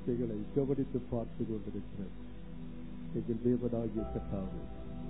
எங்களை கவனித்து பார்த்து கொண்டிருக்கிற எங்கள் தேவனாகிய கட்டாவே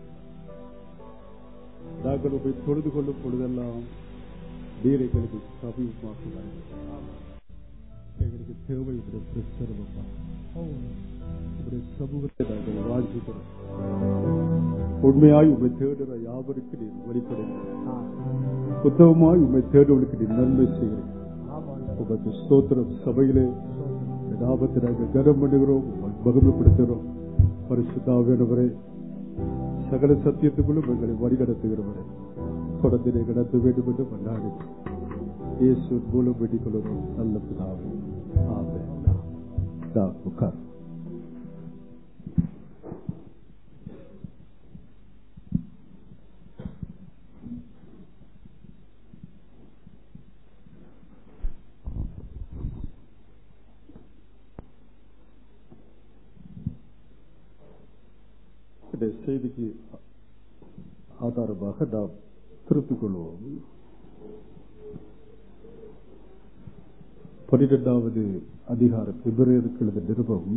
நாங்கள் உண்மை தொழுது கொள்ளும் பொழுதெல்லாம் நீர் எங்களுக்கு சமீபமாக எங்களுக்கு தேவை உடைய பிரசரமப்பா உடைய சமூகத்தை நாங்கள் வாழ்த்துகிறோம் உண்மையாய் உண்மை தேடுற யாவருக்கு நீர் வெளிப்படுகிறோம் உத்தவமாய் உண்மை தேடுவதற்கு நீர் நன்மை செய்கிறேன் உமக்கு ஸ்தோத்திரம் சபையிலே நாமத்தை நாங்கள் கனம் பண்ணுகிறோம் மகிமைப்படுத்துகிறோம் பரிசுத்தாவியனவரே சகல சத்தியத்துக்குள்ளும் எங்களை வழிநடத்துகிறவரே குழந்தையை நடத்த வேண்டும் என்று மன்னாடி இயேசு மூலம் வேண்டிக் கொள்கிறோம் நல்ல பிதாவே ஆமென் நான் உட்கார் இந்த செய்திக்கு ஆதாரமாக நாம் திருப்பிக் கொள்வோம் பனிரெண்டாவது அதிகாரம் பிப்ரவரிக்கு எழுத நிருபம்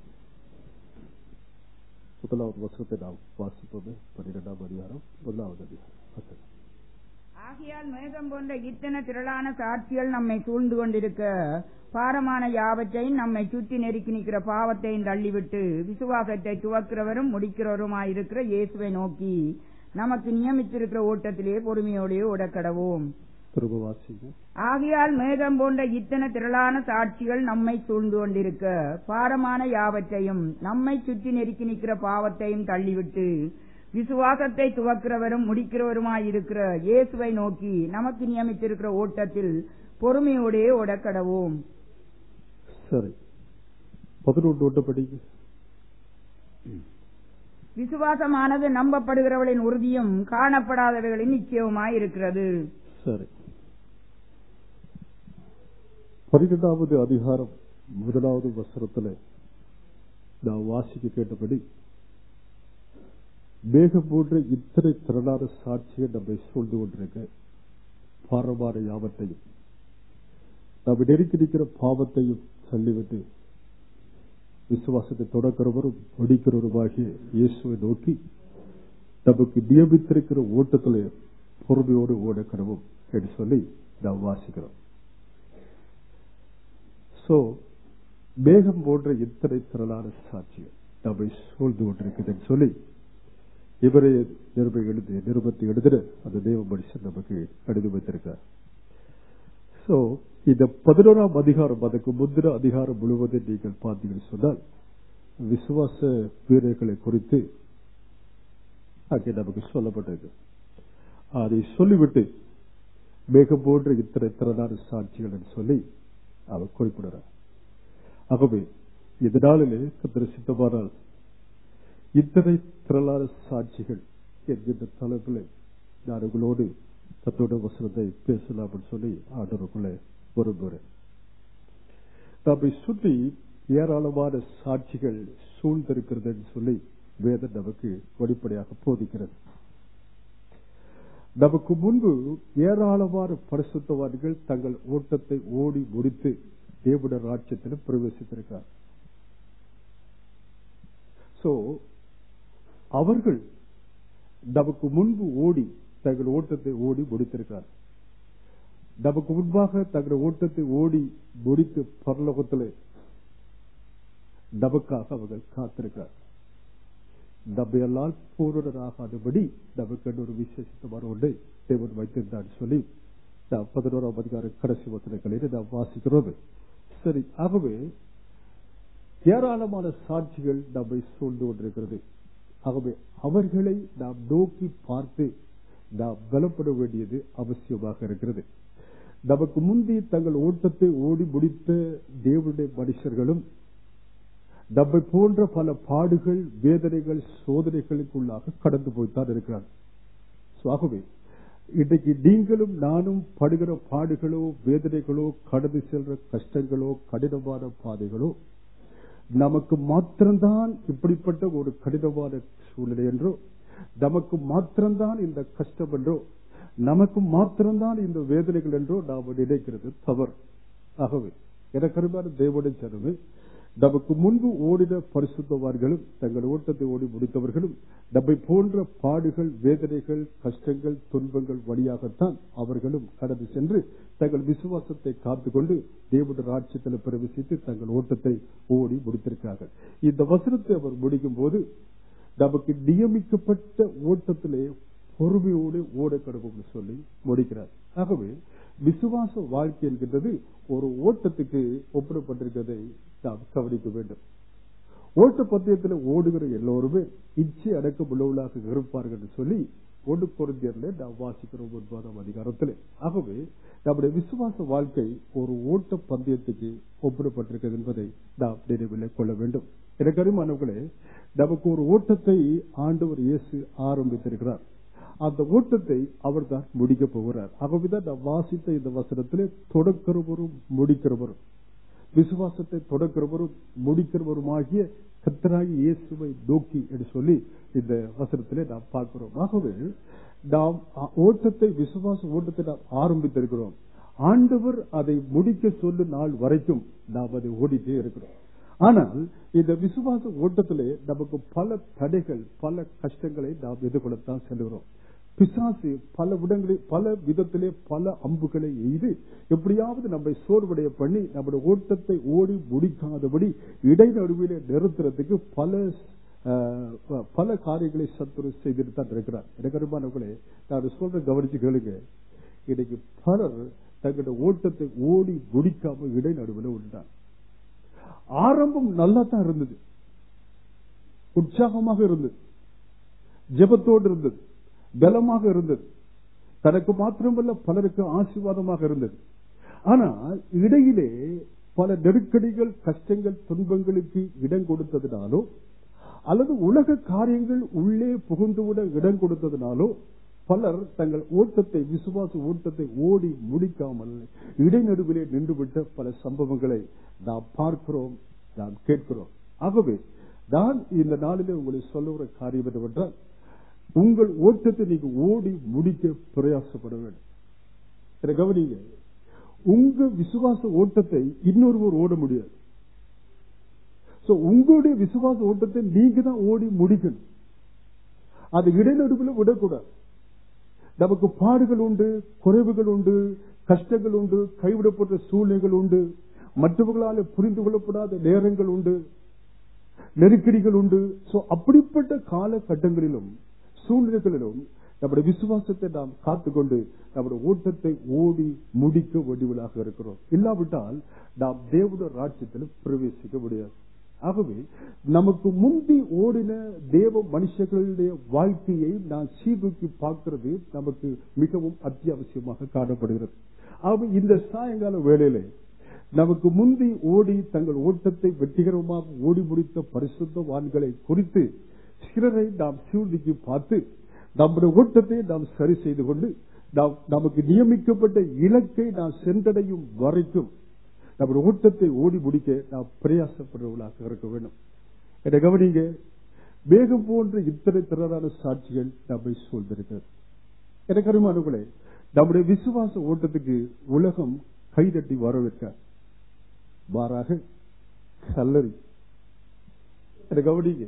முதலாவது வசனத்தை நாம் வாசிப்போமே பனிரெண்டாவது அதிகாரம் முதலாவது அதிகாரம் வசனம். ஆகையால் மேகம் போன்ற இத்தனை திரளான சாட்சிகள் நம்மை சூழ்ந்து கொண்டிருக்க பாரமான யாவற்றையும் நம்மை சுற்றி நெருக்கி நிற்கிற பாவத்தையும் தள்ளிவிட்டு விசுவாசத்தை துவக்கிறவரும் முடிக்கிறவருமாயிருக்கிற இயேசுவை நோக்கி நமக்கு நியமித்திருக்கிற ஓட்டத்திலே பொறுமையோடே உடக்கடவோம் திரும்ப வாசிங்க ஆகையால் மேகம் போன்ற இத்தனை திரளான சாட்சிகள் நம்மை சூழ்ந்து கொண்டிருக்க பாரமான யாவற்றையும் நம்மை சுற்றி நெருக்கி நிற்கிற பாவத்தையும் தள்ளிவிட்டு விசுவாசத்தை துவக்கிறவரும் முடிக்கிறவருமாயிருக்கிற இயேசுவை நோக்கி நமக்கு நியமித்திருக்கிற ஓட்டத்தில் பொறுமையோடே ஓடக்கடவோம் சரி பதினொன்று ஒன்று படிங்க விசுவாசமானது நம்பப்படுகிறவளின் உறுதியும் காணப்படாதவைகளின் நிச்சயவுமாயிருக்கிறது சரி பன்னிரெண்டாவது அதிகாரம் முதலாவது வசனத்தில் நான் வாசிக்க கேட்டபடி மேகம் போன்ற இத்தனை திரளான சாட்சியை நம்மை சூழ்ந்து கொண்டிருக்க பாரமான யாவத்தையும் நம்ம நெருக்கி நிற்கிற பாவத்தையும் தள்ளிவிட்டு விசுவாசத்தை தொடக்கிறவரும் முடிக்கிறவருமாகிய இயேசுவை நோக்கி நமக்கு நியமித்திருக்கிற ஓட்டத்தில் பொறுமையோடு ஓடக்கிறவும் என்று சொல்லி நாம் வாசிக்கிறோம் சோ மேகம் போன்ற இத்தனை திரளான சாட்சியம் நம்மை சூழ்ந்து கொண்டிருக்குதுன்னு சொல்லி இவரை நிருபை எழுதி நிருபத்தை எழுதின அந்த தேவ மனுஷன் நமக்கு எழுதி வைத்திருக்கார் சோ இந்த பதினோராம் அதிகாரம் அதுக்கு முந்தின அதிகாரம் முழுவதும் நீங்கள் பார்த்தீங்கன்னு சொன்னால் விசுவாச வீரர்களை குறித்து அங்கே நமக்கு சொல்லப்பட்டது அதை சொல்லிவிட்டு மேகம் போன்ற இத்தனை திறனான சாட்சிகள் என்று சொல்லி அவர் குறிப்பிடுறார் ஆகவே இந்த நாளிலே கத்திர சித்தமானால் இத்தனை திரளான சாட்சிகள் என்கின்ற தலைப்பில் நான் உங்களோடு தத்தோட வசனத்தை பேசலாம் சொல்லி ஆண்டவருக்குள்ளே விரும்புகிறேன் நம்மை சுற்றி ஏராளமான சாட்சிகள் சூழ்ந்திருக்கிறது சொல்லி வேதம் நமக்கு வெளிப்படையாக போதிக்கிறது நமக்கு முன்பு ஏராளமான பரிசுத்தவான்கள் தங்கள் ஓட்டத்தை ஓடி முடித்து தேவட ராட்சியத்தில் பிரவேசித்திருக்கார் சோ அவர்கள் நமக்கு முன்பு ஓடி தங்கள் ஓட்டத்தை ஓடி முடித்திருக்கிறார் நமக்கு முன்பாக தங்கள் ஓட்டத்தை ஓடி முடித்து பரலோகத்தில் நமக்காக அவர்கள் காத்திருக்கிறார் நம்மையெல்லாம் பூரணராகாதபடி நமக்கு ஒரு விசேஷமான ஒன்றை தேவன் வைத்திருந்தார் சொல்லி நாம் பதினோராம் அதிகார கடைசி வசனங்களில் நாம் வாசிக்கிறோம் சரி ஆகவே ஏராளமான சாட்சிகள் நம்மை சூழ்ந்து கொண்டிருக்கிறது ஆகவே அவர்களை நாம் நோக்கி பார்த்து நாம் பலப்பட வேண்டியது அவசியமாக இருக்கிறது நமக்கு முந்தி தங்கள் ஓட்டத்தை ஓடி முடித்த தேவனுடைய மனுஷர்களும் நம்மை போன்ற பல பாடுகள் வேதனைகள் சோதனைகளுக்குள்ளாக கடந்து போய்த்தான் இருக்கிறார் ஆகவே இன்றைக்கு நீங்களும் நானும் படுகிற பாடுகளோ வேதனைகளோ கடந்து செல்ற கஷ்டங்களோ கடினமான பாதைகளோ நமக்கு மாத்திரம்தான் இப்படிப்பட்ட ஒரு கடினமான சூழ்நிலை என்றோ நமக்கு மாத்திரம்தான் இந்த கஷ்டம் என்றோ நமக்கு மாத்திரம்தான் இந்த வேதனைகள் என்றோ நாம் நினைக்கிறது தவறு ஆகவே எனக்கு அருமையான தேவனுடைய ஜனமே நமக்கு முன்பு ஓடின பரிசுத்தவார்களும் தங்கள் ஓட்டத்தை ஓடி முடித்தவர்களும் நம்மை போன்ற பாடுகள் வேதனைகள் கஷ்டங்கள் துன்பங்கள் வழியாகத்தான் அவர்களும் கடந்து சென்று தங்கள் விசுவாசத்தை காத்துக்கொண்டு தேவனுடைய ராட்சியத்தில் பிரவேசித்து தங்கள் ஓட்டத்தை ஓடி முடித்திருக்கிறார்கள் இந்த வசனத்தை அவர் முடிக்கும் போது நமக்கு நியமிக்கப்பட்ட ஓட்டத்திலே பொறுமையோடு ஓட கடவுள் சொல்லி முடிக்கிறார் ஆகவே விசுவாச வாழ்க்கை என்கின்றது ஒரு ஓட்டத்துக்கு ஒப்பிடப்பட்டிருக்கிறதை நாம் கவனிக்க வேண்டும் ஓட்ட பந்தயத்தில் ஓடுகிற எல்லோருமே இச்சை அடக்கம் உள்ளவர்களாக இருப்பார்கள் என்று சொல்லி ஒன்று பொருந்தியர்ல நாம் வாசிக்கிறோம் ஒன்பதாம் அதிகாரத்தில் ஆகவே நம்முடைய விசுவாச வாழ்க்கை ஒரு ஓட்ட பந்தயத்துக்கு ஒப்பிடப்பட்டிருக்கிறது என்பதை நாம் நினைவில் கொள்ள வேண்டும் எனக்கு அருமானவர்களே நமக்கு ஒரு ஓட்டத்தை ஆண்டவர் இயேசு ஆரம்பித்திருக்கிறார் அந்த ஓட்டத்தை அவர் தான் முடிக்க போகிறார் ஆகவேதான் நாம் வாசித்த இந்த வசனத்திலே தொடக்கிறவரும் முடிக்கிறவரும் விசுவாசத்தை தொடக்கிறவரும் முடிக்கிறவருமாகிய கத்தராகி இயேசுவை நோக்கி என்று சொல்லி இந்த வசனத்திலே நாம் பார்க்கிறோம் ஆகவே நாம் ஓட்டத்தை விசுவாச ஓட்டத்தை நாம் ஆரம்பித்திருக்கிறோம் ஆண்டவர் அதை முடிக்க சொல்லும் நாள் வரைக்கும் நாம் அதை ஓடிட்டே இருக்கிறோம் ஆனால் இந்த விசுவாச ஓட்டத்திலே நமக்கு பல தடைகள் பல கஷ்டங்களை நாம் எதிர்கொள்ளத்தான் செல்கிறோம் பிசாசு பல விடங்களில் பல விதத்திலே பல அம்புகளை எய்து எப்படியாவது நம்மை சோர்வடைய பண்ணி நம்முடைய ஓட்டத்தை ஓடி முடிக்காதபடி இடைநடுவிலே நிறுத்துறதுக்கு பல பல காரியங்களை சத்துரு செய்துட்டு தான் இருக்கிறார் எனக்கு அருமானவர்களே நான் சொல்ற கவனிச்சு கேளுங்க இன்னைக்கு பலர் தங்களுடைய ஓட்டத்தை ஓடி முடிக்காம இடைநடுவில் உண்டான் ஆரம்பம் நல்லா தான் இருந்தது உற்சாகமாக இருந்தது ஜெபத்தோடு இருந்தது பலமாக இருந்தது தனக்கு மாத்திரமல்ல பலருக்கு ஆசீர்வாதமாக இருந்தது ஆனால் இடையிலே பல நெருக்கடிகள் கஷ்டங்கள் துன்பங்களுக்கு இடம் கொடுத்ததினாலோ அல்லது உலக காரியங்கள் உள்ளே புகுந்துவிட இடம் கொடுத்ததினாலோ பலர் தங்கள் ஓட்டத்தை விசுவாச ஓட்டத்தை ஓடி முடிக்காமல் இடைநடுவிலே நின்றுவிட்ட பல சம்பவங்களை நாம் பார்க்கிறோம் நாம் கேட்கிறோம் ஆகவே நான் இந்த நாளிலே உங்களை சொல்லுகிற காரியம் என்னவென்றால் உங்கள் ஓட்டத்தை நீங்க ஓடி முடிக்க பிரயாசப்பட வேண்டும் என கவனிங்க உங்க விசுவாச ஓட்டத்தை இன்னொருவர் ஓட முடியாது உங்களுடைய விசுவாச ஓட்டத்தை நீங்க தான் ஓடி முடிக்கணும் அது இடைநடுவில் விடக்கூடாது நமக்கு பாடுகள் உண்டு குறைவுகள் உண்டு கஷ்டங்கள் உண்டு கைவிடப்பட்ட சூழ்நிலைகள் உண்டு மற்றவர்களால் புரிந்து கொள்ளப்படாத நேரங்கள் உண்டு நெருக்கடிகள் உண்டு அப்படிப்பட்ட காலகட்டங்களிலும் சூழ்நிலைகளிலும் நம்முடைய விசுவாசத்தை நாம் காத்துக்கொண்டு நம்முடைய ஓட்டத்தை ஓடி முடிக்க வேண்டியவர்களாக இருக்கிறோம் இல்லாவிட்டால் நாம் தேவத ராட்சியத்தில் பிரவேசிக்க முடியாது ஆகவே நமக்கு முந்தி ஓடின தேவ மனுஷர்களுடைய வாழ்க்கையை நான் சீர்தூக்கி பார்க்கிறது நமக்கு மிகவும் அத்தியாவசியமாக காணப்படுகிறது ஆகவே இந்த சாயங்கால வேளையிலே நமக்கு முந்தி ஓடி தங்கள் ஓட்டத்தை வெற்றிகரமாக ஓடி முடித்த பரிசுத்தவான்களை குறித்து சிலரை நாம் சீர்தூக்கி பார்த்து நம்முடைய ஓட்டத்தை நாம் சரி செய்து கொண்டு நாம் நமக்கு நியமிக்கப்பட்ட இலக்கை நாம் சென்றடையும் வரைக்கும் நம்முடைய ஓட்டத்தை ஓடி முடிக்க நாம் பிரயாசப்படுறவர்களாக இருக்க வேண்டும் என கவனிங்க வேகம் போன்ற இத்தனை திறனான சாட்சிகள் நம்மை சூழ்ந்திருக்கிறது எனக்கு அருமானங்களே நம்முடைய விசுவாச ஓட்டத்துக்கு உலகம் கைதட்டி வரவேற்க மாறாக கல்லறி என கவனிங்க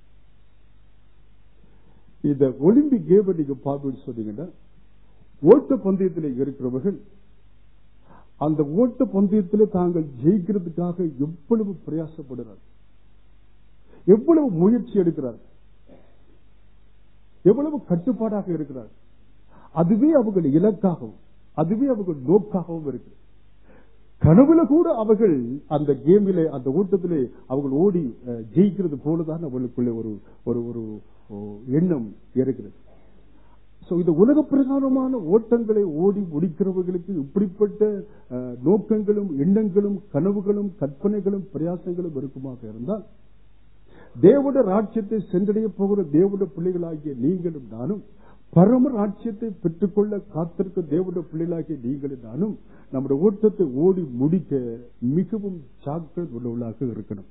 இந்த ஒலிம்பிக் கேம் நீங்க பார்ப்பீங்கன்னு சொன்னீங்கன்னா ஓட்ட பந்தயத்தில் இருக்கிறவர்கள் அந்த ஓட்ட பந்தயத்தில் தாங்கள் ஜெயிக்கிறதுக்காக எவ்வளவு பிரயாசப்படுறார் எவ்வளவு முயற்சி எடுக்கிறார் எவ்வளவு கட்டுப்பாடாக இருக்கிறார் அதுவே அவர்கள் இலக்காகவும் அதுவே அவர்கள் நோக்காகவும் இருக்கு கனவுல கூட அவர்கள் அந்த கேமிலே அந்த ஓட்டத்திலே அவர்கள் ஓடி ஜெயிக்கிறது போலதான் அவர்களுக்குள்ள ஒரு ஒரு ஒரு எண்ணம் இருக்கிறது இந்த உலக பிரகாரமான ஓட்டங்களை ஓடி முடிக்கிறவர்களுக்கு இப்படிப்பட்ட நோக்கங்களும் எண்ணங்களும் கனவுகளும் கற்பனைகளும் பிரயாசங்களும் இருக்குமாக இருந்தால் தேவட ராட்சியத்தை சென்றடைய போகிற தேவட பிள்ளைகளாகிய நீங்களும் நானும் பரம ராட்சியத்தை பெற்றுக்கொள்ள காத்திருக்க தேவட பிள்ளைகளாகிய நீங்களும் நானும் நம்முடைய ஓட்டத்தை ஓடி முடிக்க மிகவும் ஜாக்கிரதை உள்ளவர்களாக இருக்கணும்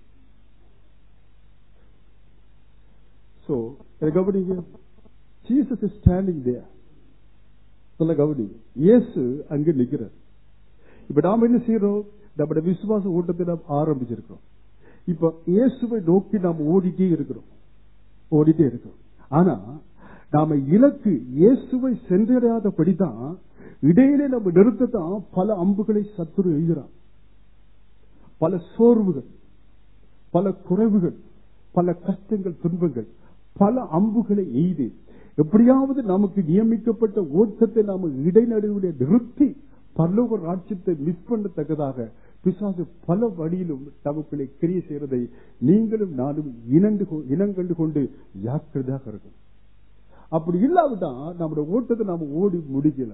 சோ கவனிங்க ஜீசஸ் இஸ் ஸ்டாண்டிங் தேர் சொல்ல கவனி இயேசு அங்கு நிற்கிறார் இப்ப நாம என்ன செய்யறோம் நம்முடைய விசுவாச ஓட்டத்தை நாம் ஆரம்பிச்சிருக்கிறோம் இப்ப இயேசுவை நோக்கி நாம் ஓடிட்டே இருக்கிறோம் ஓடிட்டே இருக்கிறோம் ஆனா நாம இலக்கு இயேசுவை சென்றடையாதபடிதான் இடையிலே நம்ம நிறுத்தத்தான் பல அம்புகளை சத்துரு எழுகிறான் பல சோர்வுகள் பல குறைவுகள் பல கஷ்டங்கள் துன்பங்கள் பல அம்புகளை எய்து எப்படியாவது நமக்கு நியமிக்கப்பட்ட ஓட்டத்தை நாம இடைநடுவிலே நிறுத்தி பரலோக ராட்சியத்தை மிஸ் பண்ணத்தக்கதாக பிசாசு பல வழியிலும் நமக்குள்ளே கிரிய செய்யறதை நீங்களும் நானும் இனண்டு கொ- இனங்கண்டு கொண்டு ஜாக்கிரதையாக இருக்கும் அப்படி இல்லாவிட்டால் நம்முடைய ஓட்டத்தை நாம ஓடி முடிக்கல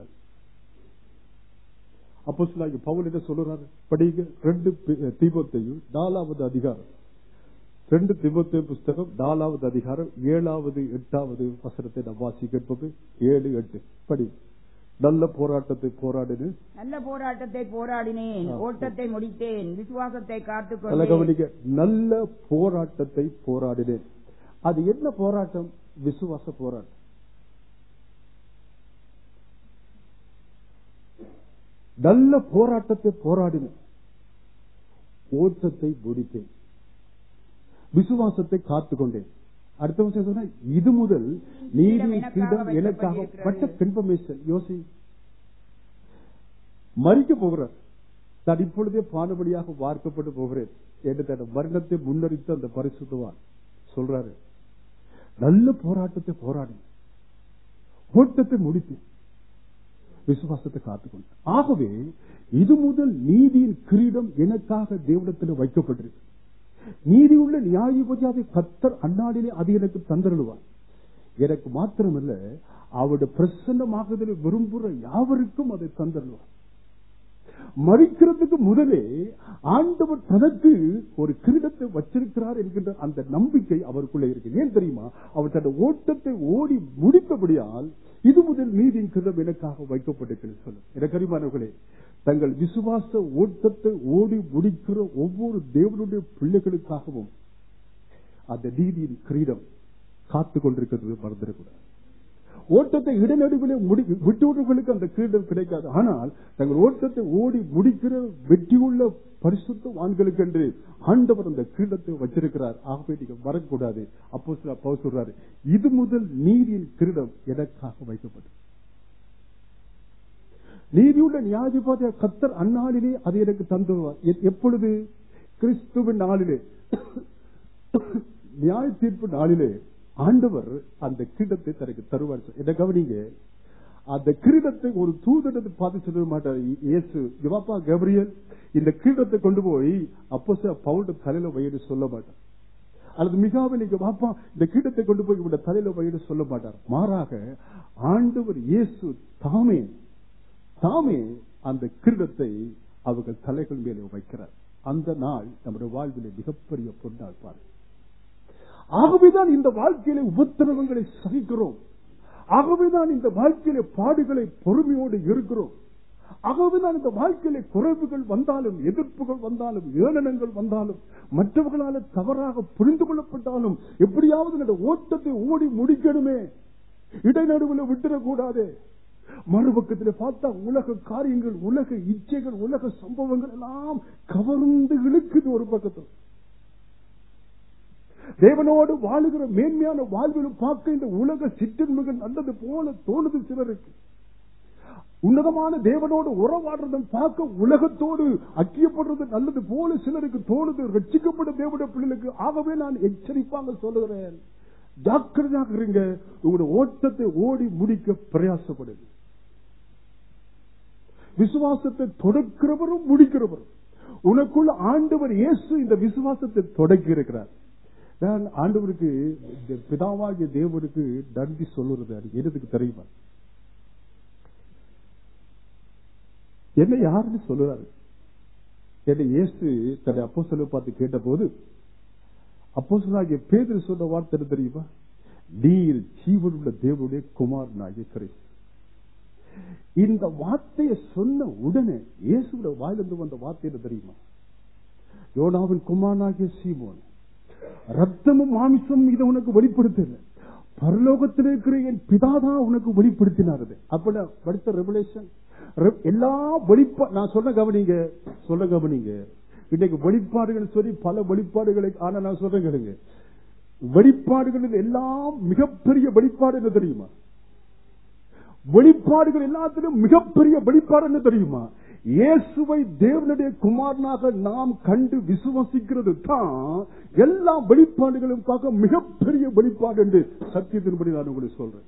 அப்போ பவுல் என்ன சொல்றாரு படிங்க ரெண்டு பி- தீபத்தையும் நாலாவது அதிகாரம் ரெண்டு திமுத்த புஸ்தகம் நாலாவது அதிகாரம் ஏழாவது எட்டாவது வசனத்தை நாம் வாசிக்கப்பது ஏழு எட்டு படி நல்ல போராட்டத்தை போராடினு நல்ல போராட்டத்தை போராடினேன் ஓட்டத்தை முடித்தேன் விசுவாசத்தை நல்ல காத்துக்கொண்டேன் கவனிக்க நல்ல போராட்டத்தை போராடினேன் அது என்ன போராட்டம் விசுவாச போராட்டம் நல்ல போராட்டத்தை போராடினேன் ஓட்டத்தை முடித்தேன் விசுவாசத்தை காத்துக்கொண்டேன் அடுத்த வருஷம் சொன்னா இது முதல் நீதி எனக்காக கிரீடம் எனக்காக வைக்கப்பட்டிருக்கிறது. பட்ட கன்ஃபர்மேஷன் யோசி மறிக்க போகிறார் நான் இப்பொழுதே பானுபடியாக வார்க்கப்பட்டு போகிறேன் என்று தன் மரணத்தை முன்னறித்து அந்த பரிசுத்தவான் சொல்றாரு நல்ல போராட்டத்தை போராடி ஓட்டத்தை முடித்து விசுவாசத்தை காத்துக்கொண்டு ஆகவே இது முதல் நீதியின் கிரீடம் எனக்காக தேவனத்தில் வைக்கப்பட்டிருக்கு நீதியுள்ள நியாயபதியாவை கத்தர் அந்நாளிலே அது எனக்கு தந்தருளுவார் எனக்கு மாத்திரமல்ல அவருடைய பிரசன்னமாகுதலை விரும்புகிற யாவருக்கும் அதை தந்தருளுவார் மறிக்கிறதுக்கு முதலே ஆண்டவர் தனக்கு ஒரு கிரீடத்தை வச்சிருக்கிறார் என்கின்ற அந்த நம்பிக்கை அவருக்குள்ளே இருக்கு ஏன் தெரியுமா அவர் தன் ஓட்டத்தை ஓடி முடித்தபடியால் இது முதல் நீதியின் கிரீடம் எனக்காக வைக்கப்பட்டிருக்கிறது சொல்லு எனக்கு அறிமானவர்களே தங்கள் விசுவாச ஓட்டத்தை ஓடி முடிக்கிற ஒவ்வொரு தேவனுடைய பிள்ளைகளுக்காகவும் அந்த நீதியின் கிரீடம் காத்து கொண்டிருக்கிறது மறந்துடக்கூடாது ஓட்டத்தை இடைநடுவிலே முடி விட்டவர்களுக்கு அந்த கிரீடம் கிடைக்காது ஆனால் தங்கள் ஓட்டத்தை ஓடி முடிக்கிற வெற்றியுள்ள பரிசுத்த வான்களுக்கு என்று ஆண்டவர் அந்த கிரீடத்தை வச்சிருக்கிறார் ஆகவே நீங்க வரக்கூடாது அப்போ சில அப்போ சொல்றாரு இது முதல் நீதியின் கிரீடம் எனக்காக வைக்கப்பட்டது நீதியுள்ள நியாயாதிபதி கத்தர் அந்நாளிலே அது எனக்கு தந்துருவார் எ- எப்பொழுது கிறிஸ்துவின் நாளிலே நியாய தீர்ப்பு நாளிலே ஆண்டவர் அந்த கிரீடத்தை தனக்கு தருவார் என்ன கவனிங்க அந்த கிரீடத்தை ஒரு தூதனத்தை பார்த்து சொல்ல மாட்டார் இயேசு யுவாப்பா கபிரியல் இந்த கிரீடத்தை கொண்டு போய் அப்போ பவுண்ட தலையில வயிறு சொல்ல மாட்டார் அல்லது மிகாவில் நீங்க பாப்பா இந்த கிரீடத்தை கொண்டு போய் இவட தலையில வயிறு சொல்ல மாட்டார் மாறாக ஆண்டவர் இயேசு தாமே தாமே அந்த கிரீடத்தை அவர்கள் தலைகள் மேலே வைக்கிறார் அந்த நாள் நம்முடைய வாழ்விலே மிகப்பெரிய பொன்னாள் பாருங்க ஆகவேதான் இந்த வாழ்க்கையில உபத்திரவங்களை சகிக்கிறோம் ஆகவேதான் இந்த வாழ்க்கையில பாடுகளை பொறுமையோடு இருக்கிறோம் ஆகவேதான் இந்த வாழ்க்கையில குறைவுகள் வந்தாலும் எதிர்ப்புகள் வந்தாலும் ஏளனங்கள் வந்தாலும் மற்றவர்களால தவறாக புரிந்து கொள்ளப்பட்டாலும் எப்படியாவது இந்த ஓட்டத்தை ஓடி முடிக்கணுமே இடைநடுவில் விட்டுறக்கூடாது மறுபக்கத்தில் பார்த்தா உலக காரியங்கள் உலக இச்சைகள் உலக சம்பவங்கள் எல்லாம் கவர்ந்து இழுக்குது ஒரு பக்கத்தில் தேவனோடு வாழுகிற மேன்மையான வாழ்விலும் பார்க்க இந்த உலக சிற்றின்மைகள் நல்லது போல தோணுது சிலருக்கு உன்னதமான தேவனோடு உறவாடுறதும் பார்க்க உலகத்தோடு ஐக்கியப்படுறது நல்லது போல சிலருக்கு தோணுது ரட்சிக்கப்பட்ட தேவனுடைய பிள்ளைகளுக்கு ஆகவே நான் எச்சரிப்பாங்க சொல்லுகிறேன் ஜாக்கிரதையாக இருங்க உங்களுடைய ஓட்டத்தை ஓடி முடிக்க பிரயாசப்படுது விசுவாசத்தை தொடக்கிறவரும் முடிக்கிறவரும் உனக்குள்ள ஆண்டவர் இயேசு இந்த விசுவாசத்தை தொடக்கி இருக்கிறார் நான் ஆண்டவருக்கு இந்த பிதாவாகிய தேவனுக்கு நன்றி சொல்லுறது அது எதுக்கு தெரியுமா என்ன யாருன்னு சொல்லுறாரு என்னை இயேசு தன்னை அப்போ சொல்ல பார்த்து கேட்ட போது அப்போ சொன்னாகிய பேதர் சொன்ன வார்த்தை என்ன தெரியுமா நீர் ஜீவனுள்ள தேவனுடைய குமார் நாகிய கிறிஸ்து இந்த வார்த்தையை சொன்ன உடனே இயேசுவோட வாயிலிருந்து வந்த வார்த்தை என்ன தெரியுமா யோனாவின் குமாரனாகிய சீமோன் ரத்தமும் மாமிசமும் இதை உனக்கு வெளிப்படுத்தல பரலோகத்தில் இருக்கிற என் பிதாதான் உனக்கு வெளிப்படுத்தினார் அப்ப படித்த ரெவலேஷன் எல்லா வெளிப்பா நான் சொல்ல கவனிங்க சொல்ல கவனிங்க இன்னைக்கு வெளிப்பாடுகள் சொல்லி பல வெளிப்பாடுகளை ஆனா நான் சொல்றேன் கேளுங்க வெளிப்பாடுகளில் எல்லாம் மிகப்பெரிய வெளிப்பாடு என்ன தெரியுமா வெளிப்பாடுகள் எல்லாத்திலும் மிகப்பெரிய வெளிப்பாடு என்ன தெரியுமா இயேசுவை தேவனுடைய குமாரனாக நாம் கண்டு விசுவசிக்கிறது தான் எல்லா வெளிப்பாடுகளும் பார்க்க மிகப்பெரிய வெளிப்பாடு என்று சத்தியத்தின்படி நான் உங்களுக்கு சொல்றேன்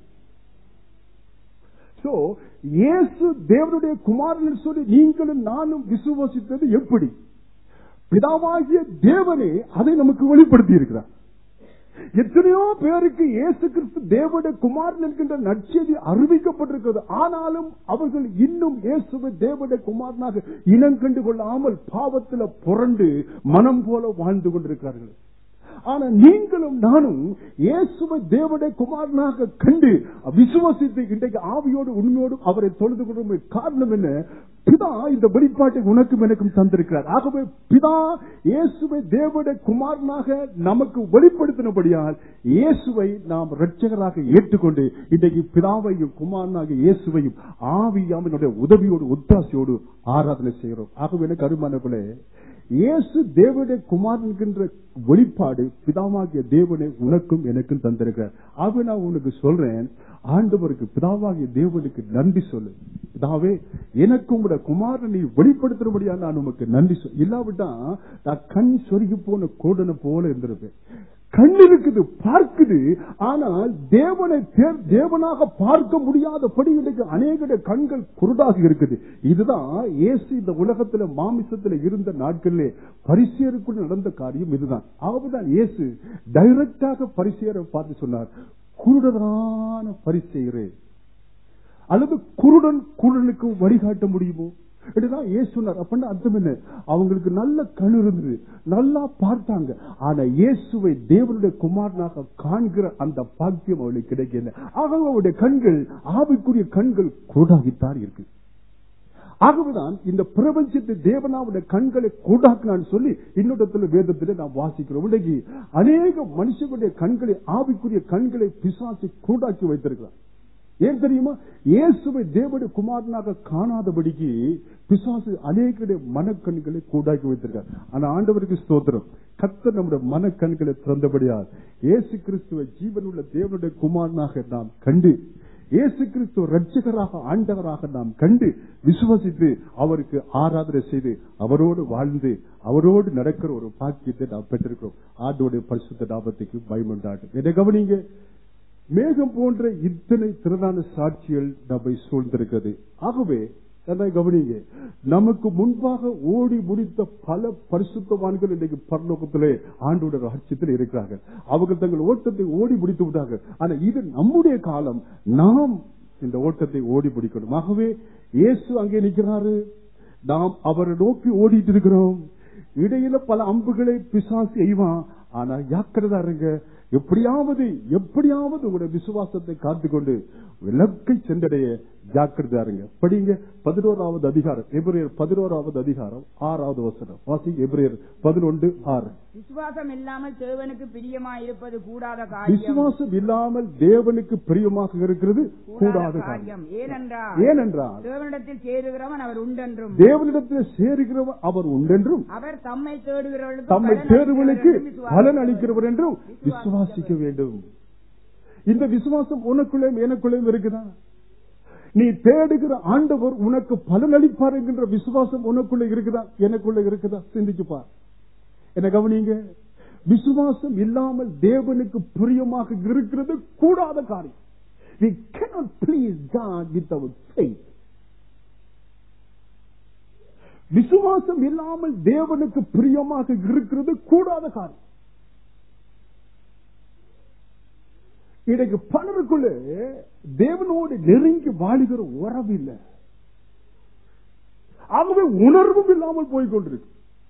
So, இயேசு தேவனுடைய குமாரன் சொல்லி நீங்களும் நானும் விசுவசித்தது எப்படி பிதாவாகிய தேவனே அதை நமக்கு வெளிப்படுத்தி இருக்கிறார் எத்தனையோ பேருக்கு இயேசு கிறிஸ்து தேவனுடைய குமாரன் என்கின்ற நற்செய்தி அறிவிக்கப்பட்டிருக்கிறது ஆனாலும் அவர்கள் இன்னும் இயேசுவை தேவனுடைய குமாரனாக இனம் கண்டு கொள்ளாமல் பாவத்தில் புரண்டு மனம் போல வாழ்ந்து கொண்டிருக்கிறார்கள் ஆனா நீங்களும் நானும் இயேசுவை தேவனுடைய குமாரனாக கண்டு விசுவாசித்து இன்றைக்கு ஆவியோடு உண்மையோடும் அவரை தொழுது கொள்ளும் காரணம் என்ன பிதா இந்த வெளிப்பாட்டை உனக்கும் எனக்கும் தந்திருக்கிறார் ஆகவே பிதா இயேசுவை தேவனுடைய குமாரனாக நமக்கு வெளிப்படுத்தினபடியால் இயேசுவை நாம் இரட்சகராக ஏற்றுக்கொண்டு இன்றைக்கு பிதாவையும் குமாரனாக இயேசுவையும் ஆவியாமனுடைய உதவியோடு ஒத்தாசையோடு ஆராதனை செய்கிறோம் ஆகவே எனக்கு அருமானங்களே இயேசு தேவனுடைய குமார் என்கின்ற வெளிப்பாடு பிதாவாகிய தேவனை உனக்கும் எனக்கும் தந்திருக்கிறார் ஆகவே நான் உனக்கு சொல்றேன் ஆண்டவருக்கு பிதாவாகிய தேவனுக்கு நன்றி சொல்லு பிதாவே எனக்கு உங்களோட குமாரனை நீ வெளிப்படுத்துறபடியா நான் உமக்கு நன்றி சொல் இல்லாவிட்டா நான் கண் சொருகி போன கோடனை போல இருந்திருப்பேன் கண் இருக்குது பார்க்குது ஆனால் தேவனை தே- தேவனாக பார்க்க முடியாதபடி இன்னைக்கு அநேக கண்கள் குருடாக இருக்குது இதுதான் இயேசு இந்த உலகத்துல மாமிசத்துல இருந்த நாட்களிலே பரிசேருக்குள் நடந்த காரியம் இதுதான் ஆகவேதான் இயேசு டைரக்டாக பரிசேரை பார்த்து சொன்னார் குருடரான பரிசெயரே அல்லது குருடன் குருடனுக்கு வழிகாட்ட முடியுமோ இதுதான் ஏசு சொன்னார் அப்படின்னா அர்த்தம் என்ன அவங்களுக்கு நல்ல கண் இருந்தது நல்லா பார்த்தாங்க ஆனா இயேசுவை தேவனுடைய குமாரனாக காண்கிற அந்த பாக்கியம் அவளுக்கு கிடைக்கல ஆகவே அவருடைய கண்கள் ஆவிக்குரிய கண்கள் குருடாகித்தான் இருக்கு ஆகவேதான் இந்த பிரபஞ்சத்தை தேவனாவுடைய கண்களை கூடாக்கினான்னு சொல்லி இன்னொரு வேதத்திலே நாம் வாசிக்கிறோம் இன்னைக்கு அநேக மனுஷனுடைய கண்களை ஆவிக்குரிய கண்களை பிசாசு கூடாக்கி வைத்திருக்கிறார் ஏன் தெரியுமா இயேசுவை தேவனுடைய குமாரனாக காணாதபடிக்கு பிசாசு அநேகருடைய மனக்கண்களை கூடாக்கி வைத்திருக்கார் ஆனா ஆண்டவருக்கு ஸ்தோத்திரம் கத்த நம்முடைய மனக்கண்களை திறந்தபடியால் இயேசு கிறிஸ்துவை ஜீவனுள்ள தேவனுடைய குமாரனாக நாம் கண்டு இயேசு கிறிஸ்து ரட்சகராக ஆண்டவராக நாம் கண்டு விசுவசித்து அவருக்கு ஆராதனை செய்து அவரோடு வாழ்ந்து அவரோடு நடக்கிற ஒரு பாக்கியத்தை நாம் பெற்றிருக்கிறோம் ஆண்டோடைய பரிசுத்த லாபத்துக்கு பயமுண்டாட்டு என்னை கவனிங்க மேகம் போன்ற இத்தனை திறனான சாட்சிகள் நம்மை சூழ்ந்திருக்கிறது ஆகவே என்னை கவனிங்க நமக்கு முன்பாக ஓடி முடித்த பல பரிசுத்தவான்கள் இன்றைக்கு பரலோகத்திலே ஆண்டோட ராட்சியத்தில் இருக்கிறார்கள் அவர்கள் தங்கள் ஓட்டத்தை ஓடி முடித்து விட்டார்கள் ஆனா இது நம்முடைய காலம் நாம் இந்த ஓட்டத்தை ஓடி முடிக்கணும் ஆகவே இயேசு அங்கே நிற்கிறாரு நாம் அவரை நோக்கி ஓடிட்டு இருக்கிறோம் இடையில பல அம்புகளை பிசாசு எய்வான் ஆனா ஜாக்கிரதா இருங்க எப்படியாவது எப்படியாவது உங்களுடைய விசுவாசத்தை காத்துக்கொண்டு இலக்கை சென்றடைய ஜாக்கிரதா இருங்க படிங்க பதினோராவது அதிகாரம் எபிரேயர் பதினோராவது அதிகாரம் ஆறாவது வசனம் வாசி எபிரேயர் பதினொன்று ஆறு விசுவாசம் இல்லாமல் தேவனுக்கு பிரியமாயிருப்பது கூடாத காரியம் விசுவாசம் இல்லாமல் தேவனுக்கு பிரியமாக இருக்கிறது கூடாத காரியம் காரியம் ஏனென்றால் ஏனென்றால் தேவனிடத்தில் சேருகிறவன் அவர் உண்டென்றும் தேவனிடத்தில் சேருகிறவர் அவர் உண்டென்றும் அவர் தம்மை தேடுகிறவர்களுக்கு தம்மை பலன் தேர்வுகளுக்கு அளிக்கிறவர்களும் பலன் விசுவாசிக்கிறவர்கள். அளிக்கிறவர் என்றும் விசுவாசிக்க வேண்டும் இந்த விசுவாசம் உனக்குள்ளேயும் எனக்குள்ளேயும் இருக்குதா நீ தேடுகிற ஆண்டவர் உனக்கு பலன் அளிப்பார் என்கின்ற விசுவாசம் உனக்குள்ள இருக்குதா எனக்குள்ள இருக்குதா சிந்திச்சு பார் என்ன கவனிங்க விசுவாசம் இல்லாமல் தேவனுக்கு பிரியமாக இருக்கிறது கூடாத காரியம் We cannot please God without faith. விசுவாசம் இல்லாமல் தேவனுக்கு பிரியமாக இருக்கிறது கூடாத காரியம் இன்னைக்கு பலருக்குள்ள தேவனோடு நெருங்கி வாழுகிற உறவு இல்லை ஆகவே உணர்வும் இல்லாமல் போய் கொண்டிருக்கு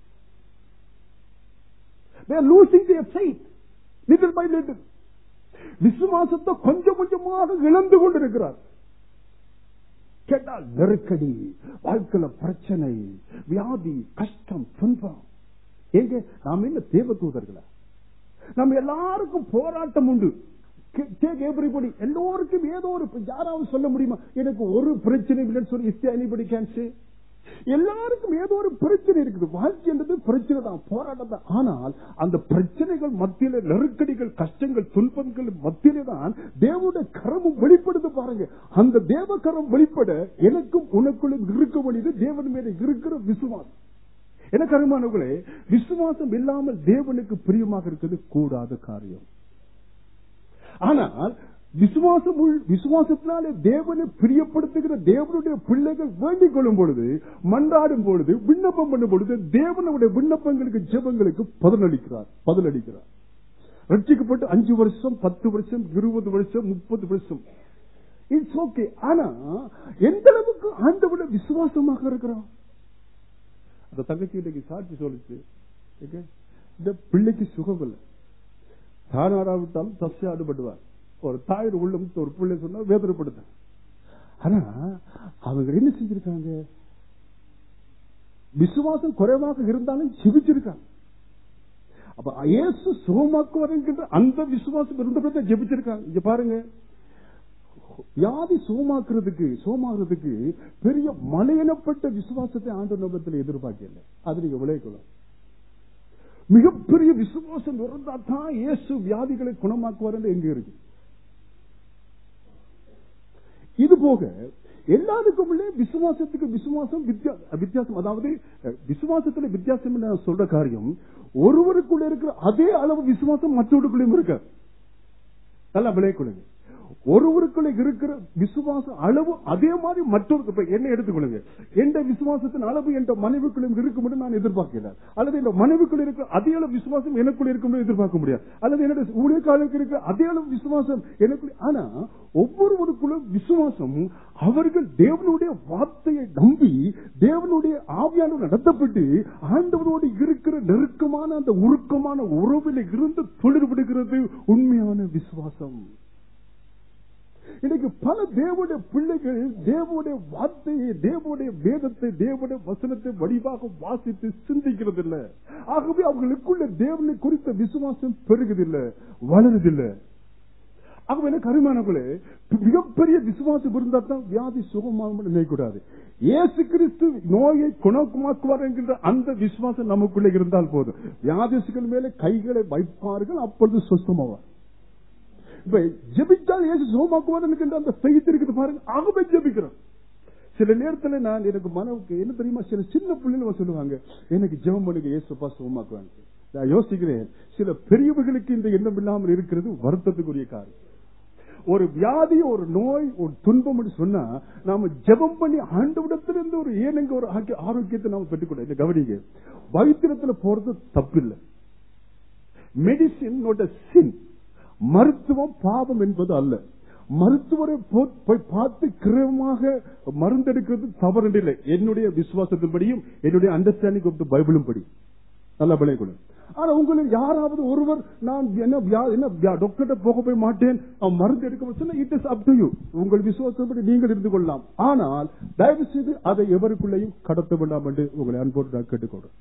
They are losing their faith little by little. விசுவாசத்தை கொஞ்சம் கொஞ்சமாக இழந்து கொண்டிருக்கிறார் கேட்டால் நெருக்கடி வாழ்க்கையில பிரச்சனை வியாதி கஷ்டம் துன்பம் எங்க நாம் என்ன தேவ தூதர்களா நம்ம எல்லாருக்கும் போராட்டம் உண்டு எவ்ரிபடி எல்லோருக்கும் ஏதோ ஒரு யாராவது சொல்ல முடியுமா எனக்கு ஒரு பிரச்சனை இல்லைன்னு சொல்லி இஸ் எனிபடி கேன் சே எல்லாருக்கும் ஏதோ ஒரு பிரச்சனை பிரச்சனை இருக்குது வாழ்க்கை என்றது பிரச்சனை தான் போராட்டம் தான் ஆனால் அந்த பிரச்சனைகள் மத்தியில நெருக்கடிகள் கஷ்டங்கள் துன்பங்கள் மத்தியிலே தான் தேவனுடைய கரமும் வெளிப்படுது பாருங்க அந்த தேவ கரம் வெளிப்பட எனக்கும் உனக்குள்ளும் இருக்க வேண்டியது தேவன் மேல இருக்கிற விசுவாசம் எனக்கு அருமானவர்களே விசுவாசம் இல்லாமல் தேவனுக்கு பிரியமாக இருக்கிறது கூடாத காரியம் ஆனால் விசுவாசம் உள்- விசுவாசத்தினாலே தேவனை பிரியப்படுத்துகிற தேவனுடைய பிள்ளைகள் வேண்டிக் கொள்ளும் பொழுது மன்றாடும் பொழுது விண்ணப்பம் பண்ணும் பொழுது தேவனுடைய விண்ணப்பங்களுக்கு ஜெபங்களுக்கு பதிலளிக்கிறார் பதிலளிக்கிறார் ரட்சிக்கப்பட்டு அஞ்சு வருஷம் பத்து வருஷம் இருபது வருஷம் முப்பது வருஷம் இட்ஸ் ஓகே ஆனா எந்த அளவுக்கு ஆண்டவட விசுவாசமாக இருக்கிறான் அந்த தங்கச்சி இன்னைக்கு சாட்சி சொல்லுச்சு okay? இந்த பிள்ளைக்கு சுகம் இல்லை தானாடாவிட்டாலும் தஸ்ய ஆடுபடுவார் ஒரு தாயர் உள்ளம் ஒரு பிள்ளை சொன்னா வேதனைப்படுத்த ஆனா அவங்க என்ன செஞ்சிருக்காங்க விசுவாசம் குறைவாக இருந்தாலும் ஜெபிச்சிருக்காங்க அப்ப இயேசு சுகமாக்குவார் என்கின்ற அந்த விசுவாசம் இருந்தபடி ஜெபிச்சிருக்காங்க இங்க பாருங்க வியாதி சுகமாக்குறதுக்கு சுகமாக்குறதுக்கு பெரிய மலையனப்பட்ட விசுவாசத்தை ஆண்டு நோக்கத்தில் எதிர்பார்க்கல அது நீங்க விளையக்கலாம் மிகப்பெரிய விசுவாசம் இருந்தா தான் இயேசு வியாதிகளை குணமாக்குவார் என்று எங்க இருக்கு இது போக எல்லாருக்கும் உள்ளே விசுவாசத்துக்கு விசுவாசம் வித்தியா- வித்தியாசம் அதாவது அஹ், விசுவாசத்துல வித்தியாசம் என்று நான் சொல்ற காரியம் ஒருவருக்குள்ள இருக்கிற அதே அளவு விசுவாசம் மற்றவருக்குள்ளேயும் இருக்க நல்லா விளையக்குள்ளுங்க ஒருவருக்குள்ள இருக்கிற விசுவாச அளவு அதே மாதிரி மற்றொரு இப்ப என்ன எடுத்துக்கொள்ளுங்க எந்த விசுவாசத்தின் அளவு என்ற மனைவிக்குள்ளும் இருக்கும் என்று நான் எதிர்பார்க்கல அல்லது இந்த மனைவிக்குள்ள இருக்கிற அதே அளவு விசுவாசம் எனக்குள்ள இருக்கும் என்று எதிர்பார்க்க முடியாது அல்லது என்னுடைய ஊழியக்காரருக்கு இருக்கிற அதே அளவு விசுவாசம் எனக்குள்ள ஆனா ஒவ்வொருவருக்குள்ள விசுவாசம் அவர்கள் தேவனுடைய வார்த்தையை நம்பி தேவனுடைய ஆவியானவர் நடத்தப்பட்டு ஆண்டவரோடு இருக்கிற நெருக்கமான அந்த உருக்கமான உறவில் இருந்து தொழில்படுகிறது உண்மையான விசுவாசம் இன்னைக்கு பல தேவனுடைய பிள்ளைகள் தேவனுடைய வார்த்தையை தேவனுடைய வேதத்தை தேவனுடைய வசனத்தை வடிவாக வாசித்து சிந்திக்கிறது இல்ல ஆகவே அவர்களுக்குள்ள தேவனை குறித்த விசுவாசம் பெருகுதில்லை வளருதில்லை ஆகவே எனக்கு அருமானங்களே மிகப்பெரிய விசுவாசம் இருந்தா தான் வியாதி சுகமாகும் நினைக்கூடாது இயேசு கிறிஸ்து நோயை குணமாக்குவார் என்கின்ற அந்த விசுவாசம் நமக்குள்ள இருந்தால் போதும் வியாதிசுகள் மேலே கைகளை வைப்பார்கள் அப்பொழுது சுத்தமாவார் இப்ப ஜெபிச்சால் இயேசு சுகமாக்குவார் என்கின்ற அந்த ஃபெய்த் இருக்குது பாருங்க ஆகவே ஜெபிக்கிறோம் சில நேரத்துல நான் எனக்கு மனவுக்கு என்ன தெரியுமா சில சின்ன பிள்ளைங்க சொல்லுவாங்க எனக்கு ஜெபம் பண்ணுங்க இயேசுப்பா சுகமாக்குவாங்க நான் யோசிக்கிறேன் சில பெரியவர்களுக்கு இந்த எண்ணம் இல்லாமல் இருக்கிறது வருத்தத்துக்குரிய காரியம் ஒரு வியாதி ஒரு நோய் ஒரு துன்பம் என்று சொன்னா நாம ஜெபம் பண்ணி ஆண்டவிடத்திலிருந்து ஒரு ஏனங்க ஒரு ஆக்கி- ஆரோக்கியத்தை நாம பெற்றுக்கொள்ள இந்த கவனிங்க வைத்தியத்துல போறது தப்பில்லை மெடிசின் சின் மருத்துவம் பாவம் என்பது அல்ல மருத்துவரை போ- போய் பார்த்து கிரமமாக மருந்தெடுக்கிறது தவறு இல்லை என்னுடைய விசுவாசத்தின்படியும் என்னுடைய அண்டர்ஸ்டாண்டிங் ஆஃப் த பைபிளும் படி நல்லா விளையக்கூடும் ஆனா உங்களுக்கு யாராவது ஒருவர் நான் என்ன வியா- என்ன டாக்டர் போக போய் மாட்டேன் அவன் மருந்து எடுக்க சொன்னா it is up to you உங்கள் விசுவாசப்படி நீங்கள் இருந்து கொள்ளலாம் ஆனால் தயவு செய்து அதை எவருக்குள்ளேயும் கடத்த வேண்டாம் என்று உங்களை அன்போடு நான் கேட்டுக்கொள்றேன்